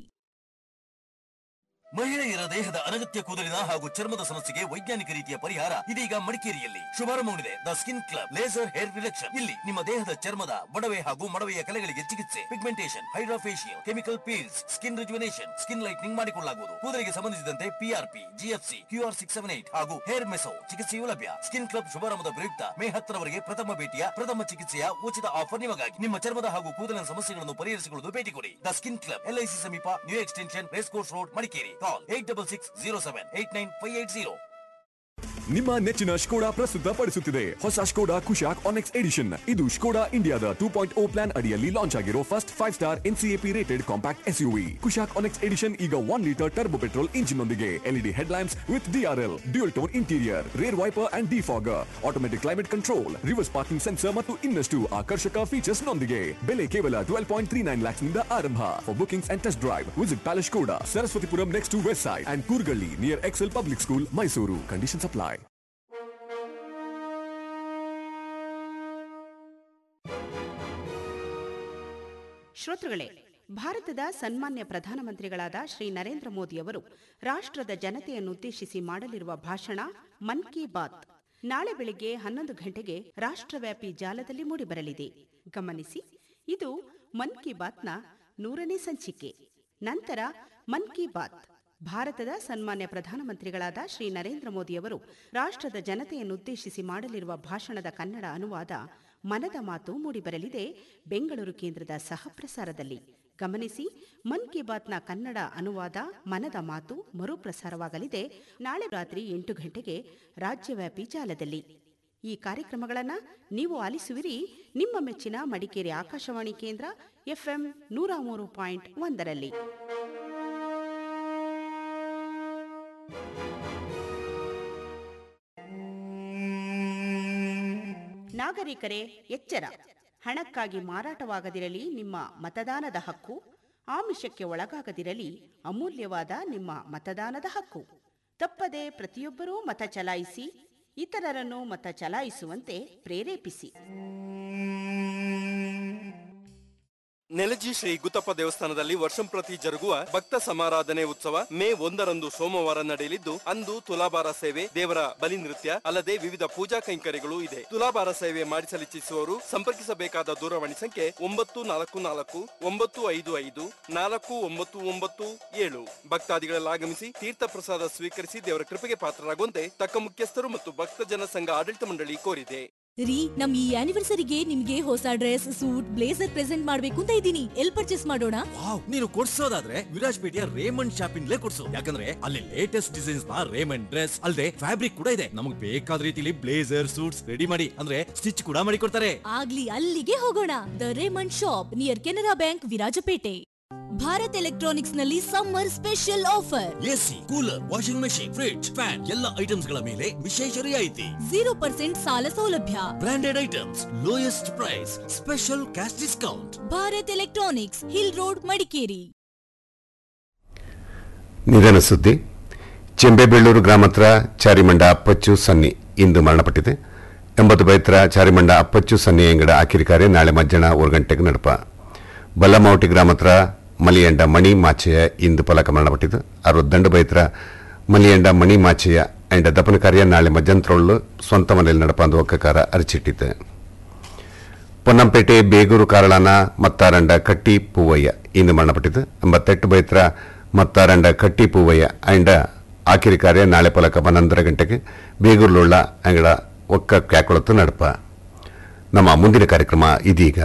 ಮಹಿಳೆಯರ ದೇಹದ ಅನಗತ್ಯ ಕೂದಲಿನ ಹಾಗೂ ಚರ್ಮದ ಸಮಸ್ಯೆಗೆ ವೈಜ್ಞಾನಿಕ ರೀತಿಯ ಪರಿಹಾರ ಇದೀಗ ಮಡಿಕೇರಿಯಲ್ಲಿ ಶುಭಾರಂಭಗೊಂಡಿದೆ the skin club laser hair reduction ಇಲ್ಲಿ ನಿಮ್ಮ ದೇಹದ ಚರ್ಮದ ಬಡವೆ ಹಾಗೂ ಮಡವೆಯ ಕಲೆಗಳಿಗೆ ಚಿಕಿತ್ಸೆ pigmentation hydrafacial chemical peels skin rejuvenation skin lightening ಮಾಡಿಕೊಳ್ಳಲಾಗುವುದು ಕೂದಲಿಗೆ ಸಂಬಂಧಿಸಿದಂತೆ PRP GFC QR six seven eight ಹಾಗೂ ಹೇರ್ ಮೆಸೋ ಚಿಕಿತ್ಸೆಯೂ ಲಭ್ಯ ಸ್ಕಿನ್ ಕ್ಲಬ್ ಶುಭಾರಂಭದ ಪ್ರಯುಕ್ತ ಮೇ ಹತ್ತರವರೆಗೆ ಪ್ರಥಮ ಭೇಟಿಯ ಪ್ರಥಮ ಚಿಕಿತ್ಸೆಯ ಉಚಿತ ಆಫರ್ ನಿಮಗಾಗಿ ನಿಮ್ಮ ಚರ್ಮದ ಹಾಗೂ ಕೂದಲಿನ ಸಮಸ್ಯೆಗಳನ್ನು ಪರಿಹರಿಸಿಕೊಳ್ಳಲು ಭೇಟಿ ಕೊಡಿ ದ ಸ್ಕಿನ್ ಕ್ಲಬ್ ಎಲ್ಐಸಿ ಸಮೀಪ new extension race course road Madikeri call eight double six zero seven eight nine five eight zero ನಿಮ್ಮ ನೆಚ್ಚಿನ ಸ್ಕೋಡಾ ಪ್ರಸ್ತುತಪಡಿಸುತ್ತಿದೆ ಹೊಸ ಸ್ಕೋಡಾ ಕುಶಾಕ್ ಆನೆಕ್ಸ್ ಎಡಿಷನ್ ಇದು ಸ್ಕೋಡಾ ಇಂಡಿಯಾದ ಟೂ ಪಾಯಿಂಟ್ ಓ ಪ್ಲಾನ್ ಅಡಿಯಲ್ಲಿ ಲಾಂಚ್ ಆಗಿರೋ first five star NCAP rated compact SUV Kushaq Onyx edition ಈಗ one litre turbo petrol engine ನೊಂದಿಗೆ LED head lamps with DRL dual tone interior rare wiper and defogger automatic climate control reverse parking sensor ಮತ್ತು ಇನ್ನಷ್ಟು ಆಕರ್ಷಕ features ನೊಂದಿಗೆ ಬೆಲೆ ಕೇವಲ twelve point three nine lakhs ನಿಂದ ಆರಂಭ for bookings and test drive visit palace Skoda Saraswathipuram next to west side and Koorgalli near excel public school Mysuru conditions apply ಶ್ರೋತೃಗಳೇ ಭಾರತದ ಸನ್ಮಾನ್ಯ ಪ್ರಧಾನಮಂತ್ರಿಗಳಾದ ಶ್ರೀ ನರೇಂದ್ರ ಮೋದಿಯವರು ರಾಷ್ಟ್ರದ ಜನತೆಯನ್ನುದ್ದೇಶಿಸಿ ಮಾಡಲಿರುವ ಭಾಷಣ ಮನ್ ಕಿ ಬಾತ್ ನಾಳೆ ಬೆಳಿಗ್ಗೆ ಹನ್ನೊಂದು ಗಂಟೆಗೆ ರಾಷ್ಟ್ರವ್ಯಾಪಿ ಜಾಲದಲ್ಲಿ ಮೂಡಿಬರಲಿದೆ ಗಮನಿಸಿ ಇದು ಮನ್ ಕಿ ಬಾತ್ನ ನೂರನೇ ಸಂಚಿಕೆ ನಂತರ ಮನ್ ಕಿ ಬಾತ್ ಭಾರತದ ಸನ್ಮಾನ್ಯ ಪ್ರಧಾನಮಂತ್ರಿಗಳಾದ ಶ್ರೀ ನರೇಂದ್ರ ಮೋದಿಯವರು ರಾಷ್ಟ್ರದ ಜನತೆಯನ್ನುದ್ದೇಶಿಸಿ ಮಾಡಲಿರುವ ಭಾಷಣದ ಕನ್ನಡ ಅನುವಾದ ಮನದ ಮಾತು ಮೂಡಿಬರಲಿದೆ ಬೆಂಗಳೂರು ಕೇಂದ್ರದ ಸಹಪ್ರಸಾರದಲ್ಲಿ ಗಮನಿಸಿ ಮನ್ ಕಿ ಬಾತ್ನ ಕನ್ನಡ ಅನುವಾದ ಮನದ ಮಾತು ಮರುಪ್ರಸಾರವಾಗಲಿದೆ ನಾಳೆ ರಾತ್ರಿ ಎಂಟು ಗಂಟೆಗೆ ರಾಜ್ಯವ್ಯಾಪಿ ಜಾಲದಲ್ಲಿ ಈ ಕಾರ್ಯಕ್ರಮಗಳನ್ನು ನೀವು ಆಲಿಸುವಿರಿ ನಿಮ್ಮ ಮೆಚ್ಚಿನ ಮಡಿಕೇರಿ ಆಕಾಶವಾಣಿ ಕೇಂದ್ರ ಎಫ್ಎಂ ನೂರ ಮೂರು ಪಾಯಿಂಟ್ ಒಂದರಲ್ಲಿ ನಾಗರಿಕರೇ ಎಚ್ಚರ ಹಣಕ್ಕಾಗಿ ಮಾರಾಟವಾಗದಿರಲಿ ನಿಮ್ಮ ಮತದಾನದ ಹಕ್ಕು ಆಮಿಷಕ್ಕೆ ಒಳಗಾಗದಿರಲಿ ಅಮೂಲ್ಯವಾದ ನಿಮ್ಮ ಮತದಾನದ ಹಕ್ಕು ತಪ್ಪದೆ ಪ್ರತಿಯೊಬ್ಬರೂ ಮತ ಚಲಾಯಿಸಿ ಇತರರನ್ನು ಮತ ಚಲಾಯಿಸುವಂತೆ ಪ್ರೇರೇಪಿಸಿ ನೆಲಜಿ ಶ್ರೀ ಗುತ್ತಪ್ಪ ದೇವಸ್ಥಾನದಲ್ಲಿ ವರ್ಷಂಪ್ರತಿ ಜರುಗುವ ಭಕ್ತ ಸಮಾರಾಧನೆ ಉತ್ಸವ ಮೇ ಒಂದರಂದು ಸೋಮವಾರ ನಡೆಯಲಿದ್ದು ಅಂದು ತುಲಾಭಾರ ಸೇವೆ ದೇವರ ಬಲಿ ನೃತ್ಯ ಅಲ್ಲದೆ ವಿವಿಧ ಪೂಜಾ ಕೈಂಕರ್ಯಗಳು ಇದೆ ತುಲಾಭಾರ ಸೇವೆ ಮಾಡಿಸಲಿಚ್ಛಿಸುವವರು ಸಂಪರ್ಕಿಸಬೇಕಾದ ದೂರವಾಣಿ ಸಂಖ್ಯೆ ಒಂಬತ್ತು ನಾಲ್ಕು ನಾಲ್ಕು ಒಂಬತ್ತು ಐದು ಐದು ನಾಲ್ಕು ಒಂಬತ್ತು ಒಂಬತ್ತು ಏಳು ಭಕ್ತಾದಿಗಳೆಲ್ಲ ಆಗಮಿಸಿ ತೀರ್ಥ ಪ್ರಸಾದ ಸ್ವೀಕರಿಸಿ ದೇವರ ಕೃಪೆಗೆ ಪಾತ್ರರಾಗುವಂತೆ ತಕ್ಕ ಮುಖ್ಯಸ್ಥರು ಮತ್ತು ಭಕ್ತ ಜನ ಸಂಘ ಆಡಳಿತ ಮಂಡಳಿ ಕೋರಿದೆ ರೀ ನಮ್ ಈ ಆನಿವರ್ಸರಿಗೆ ನಿಮ್ಗೆ ಹೊಸ ಡ್ರೆಸ್ ಸೂಟ್ ಬ್ಲೇಸರ್ ಪ್ರೆಸೆಂಟ್ ಮಾಡ್ಬೇಕು ಅಂತ ಇದ್ದೀನಿ ಎಲ್ ಪರ್ಚೇಸ್ ಮಾಡೋಣ ವಾವ್ ನೀನು ಕೊಡ್ಸೋದಾದ್ರೆ ವಿರಾಜ್ಪೇಟೆಯ ರೇಮಂಡ್ ಶಾಪಿಂಗ್ಲೇ ಕೊಡ್ಸು ಯಾಕಂದ್ರೆ ಅಲ್ಲಿ ಲೇಟೆಸ್ಟ್ ಡಿಸೈನ್ಸ್ ನ ರೇಮಂಡ್ ಡ್ರೆಸ್ ಅಲ್ಲದೆ ಫ್ಯಾಬ್ರಿಕ್ ಕೂಡ ಇದೆ ನಮಗೆ ಬೇಕಾದ ರೀತಿಲಿ ಬ್ಲೇಸರ್ ಸೂಟ್ಸ್ ರೆಡಿ ಮಾಡಿ ಅಂದ್ರೆ ಸ್ಟಿಚ್ ಕೂಡ ಮಾಡಿ ಕೊಡ್ತಾರೆ ಆಗ್ಲಿ ಅಲ್ಲಿಗೆ ಹೋಗೋಣ the Raymond shop near Canara bank Virajpet Bharat electronics ನಲ್ಲಿ summer special offer AC cooler washing machine fridge fan ಎಲ್ಲ ಐಟಮ್ಸ್ ಗಳ ಮೇಲೆ ವಿಶೇಷ ರಿಯಾಯಿತಿ ಜೀರೋ ಪರ್ಸೆಂಟ್ ಸಾಲ ಸೌಲಭ್ಯ branded items lowest price special cash discount Bharat electronics hill road Madikeri ನಿಧನ ಸುದ್ದಿ ಚೆಂಬೆಬೆಳ್ಳೂರು ಗ್ರಾಮ ಹತ್ರ ಚಾರಿಮಂಡ ಅಪ್ಪಚ್ಚು ಸನ್ನಿ ಇಂದು ಮರಣಪಟ್ಟಿದೆ ಎಂಬತ್ತು ಬೈತ್ರ ಚಾರಿಮಂಡ ಅಪ್ಪಚ್ಚು ಸನ್ನಿ ಎಂಗಡ ಆಕಿರಿ ಕಾರ್ಯ ನಾಳೆ ಮಧ್ಯಾಹ್ನ ಒಂದು ಗಂಟೆಗೆ ನಡಪ ಬಲ್ಲಮಾವಟಿ ಗ್ರಾಮ ಹತ್ರ ಮಲಿಯಂಡ ಮಣಿ ಮಾಚೆಯ ಇಂದು ಫಲಕ ಮರಣಪಟ್ಟಿದ್ದು ಅರವತ್ತು ದಂಡು ಬೈತ್ರ ಮಲಿಯಂಡ ಮಣಿ ಮಾಚೆಯ ಎಂಡ ದಪನ ಕಾರ್ಯ ನಾಳೆ ಮಧ್ಯಂತರೊಳ್ಳು ಸ್ವಂತ ಮನೆಯಲ್ಲಿ ನಡಪಂದು ಒಕ್ಕಕಾರ ಅರಚಿಟ್ಟಿದೆ ಪೊನ್ನಂಪೇಟೆ ಬೇಗೂರು ಕಾರಳನ ಮತ್ತಾರಂಡ ಕಟ್ಟಿ ಪೂವಯ್ಯ ಇಂದು ಮರಣಪಟ್ಟಿದ್ದು ಎಂಬತ್ತೆಟ್ಟು ಬೈತ್ರ ಮತ್ತಾರಂಡ ಕಟ್ಟಿ ಪೂವಯ್ಯ ಅಂಡ ಆಕಿರಿ ಕಾರ್ಯ ನಾಳೆ ಫಲಕ ಹನ್ನೊಂದರ ಗಂಟೆಗೆ ಬೇಗೂರುಳುಳ್ಳ ಅಂಗಡ ಒಕ್ಕ ಕ್ಯಾಕೊಳತ್ತು ನಡಪ ನಮ್ಮ ಮುಂದಿನ ಕಾರ್ಯಕ್ರಮ ಇದೀಗ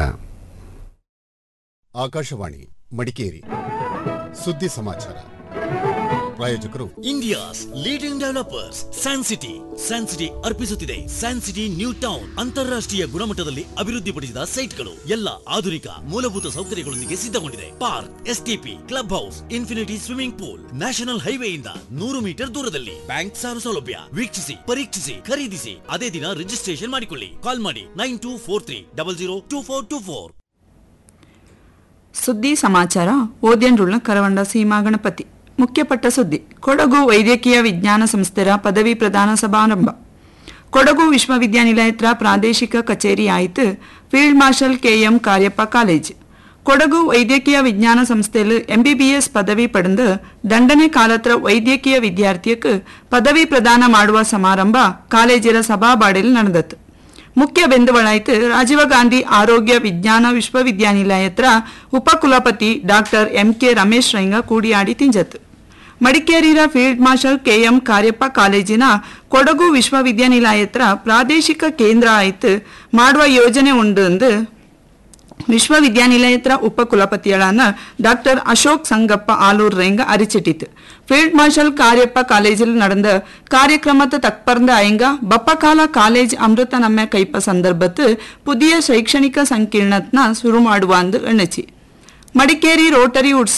ಆಕಾಶವಾಣಿ ಮಡಿಕೇರಿ ಸುದ್ದಿ ಸಮಾಚಾರ ಪ್ರಾಯೋಜಕರು India's leading developers San city San city ಅರ್ಪಿಸುತ್ತಿದೆ ಸ್ಯಾನ್ ಸಿಟಿ ನ್ಯೂ ಟೌನ್ ಅಂತಾರಾಷ್ಟ್ರೀಯ ಗುಣಮಟ್ಟದಲ್ಲಿ ಅಭಿವೃದ್ಧಿಪಡಿಸಿದ ಸೈಟ್ಗಳು ಎಲ್ಲ ಆಧುನಿಕ ಮೂಲಭೂತ ಸೌಕರ್ಯಗಳೊಂದಿಗೆ ಸಿದ್ಧಗೊಂಡಿದೆ park STP club house infinity swimming pool national ಹೈವೇಯಿಂದ ನೂರು ಮೀಟರ್ ದೂರದಲ್ಲಿ ಬ್ಯಾಂಕ್ ಸಾಲ ಸೌಲಭ್ಯ ವೀಕ್ಷಿಸಿ ಪರೀಕ್ಷಿಸಿ ಖರೀದಿಸಿ ಅದೇ ದಿನ ರಿಜಿಸ್ಟ್ರೇಷನ್ ಮಾಡಿಕೊಳ್ಳಿ ಕಾಲ್ ಮಾಡಿ nine two four three double zero two four two four ಸುದ್ದಿ ಸಮಾಚಾರ ಓದ್ಯನ್ರುಳ್ನ ಕರವಂಡ ಸೀಮಾ ಗಣಪತಿ ಮುಖ್ಯಪಟ್ಟ ಸುದ್ದಿ ಕೊಡಗು ವೈದ್ಯಕೀಯ ವಿಜ್ಞಾನ ಸಂಸ್ಥೆರ ಪದವಿ ಪ್ರದಾನ ಸಮಾರಂಭ ಕೊಡಗು ವಿಶ್ವವಿದ್ಯಾನಿಲಯತ್ರ ಪ್ರಾದೇಶಿಕ ಕಚೇರಿ ಆಯಿತು field marshal KM Kariappa college Kodagu ವೈದ್ಯಕೀಯ ವಿಜ್ಞಾನ ಸಂಸ್ಥೆயில் ಎಂಬಿಬಿಎಸ್ ಪದವಿ ಪಡೆದು ದಂಡನೆ ಕಾಲತ್ರ ವೈದ್ಯಕೀಯ ವಿದ್ಯಾರ್ಥಿಯಕ್ಕೆ ಪದವಿ ಪ್ರದಾನ ಮಾಡುವ ಸಮಾರಂಭ ಕಾಲೇಜಿನ ಸಭಾಬಾಡಿಲ್ ನಡೆದತ್ತು ಮುಖ್ಯ ಬೆಂದುವಳಾಯ್ತು ರಾಜೀವ ಗಾಂಧಿ ಆರೋಗ್ಯ ವಿಜ್ಞಾನ ವಿಶ್ವವಿದ್ಯಾನಿಲಯತ್ರ ಉಪಕುಲಪತಿ ಡಾಕ್ಟರ್ ಎಂ ಕೆ ರಮೇಶ್ ರೈಂಗ ಕೂಡಿಯಾಡಿ ತಿಂಜತ್ತು ಮಡಿಕೇರಿಯ ಫೀಲ್ಡ್ ಮಾರ್ಷಲ್ ಕೆಎಂ ಕಾರ್ಯಪ್ಪ ಕಾಲೇಜಿನ ಕೊಡಗು ವಿಶ್ವವಿದ್ಯಾನಿಲಯತ್ರ ಪ್ರಾದೇಶಿಕ ಕೇಂದ್ರ ಆಯ್ತು ಮಾಡುವ ಯೋಜನೆ ಉಂಡು ಎಂದು ವಿಶ್ವವಿದ್ಯಾನಿಲಯತ್ರ ಉಪಕುಲಪತಿಗಳಾன ಡಾಕ್ಟರ್ அசோக் சங்கப்ப ஆலூர் ரெங்க அரிச்சிட்டித்து ஃபீல்ட் மார்ஷல் காரியப்ப காலேஜில் நடந்த காரியக்கிரமத்தை தக்பர்ந்த ஐங்க ಬಪ್ಪಕಾಲ ಕಾಲೇಜ್ ಅಮೃತ ನಮ್ಮ ಕೈಪ ಸಂದರ್ಭತ್ತು ಪುದಿಯ ಶೈಕ್ಷಣಿಕ ಸಂಕೀರ್ಣತ್ನ ಶುರು ಮಾಡುವ ಅಂದು ಎಣ್ಣಚಿ ಮಡಿಕೇರಿ ರೋಟರಿ ಉಡ್ಸ್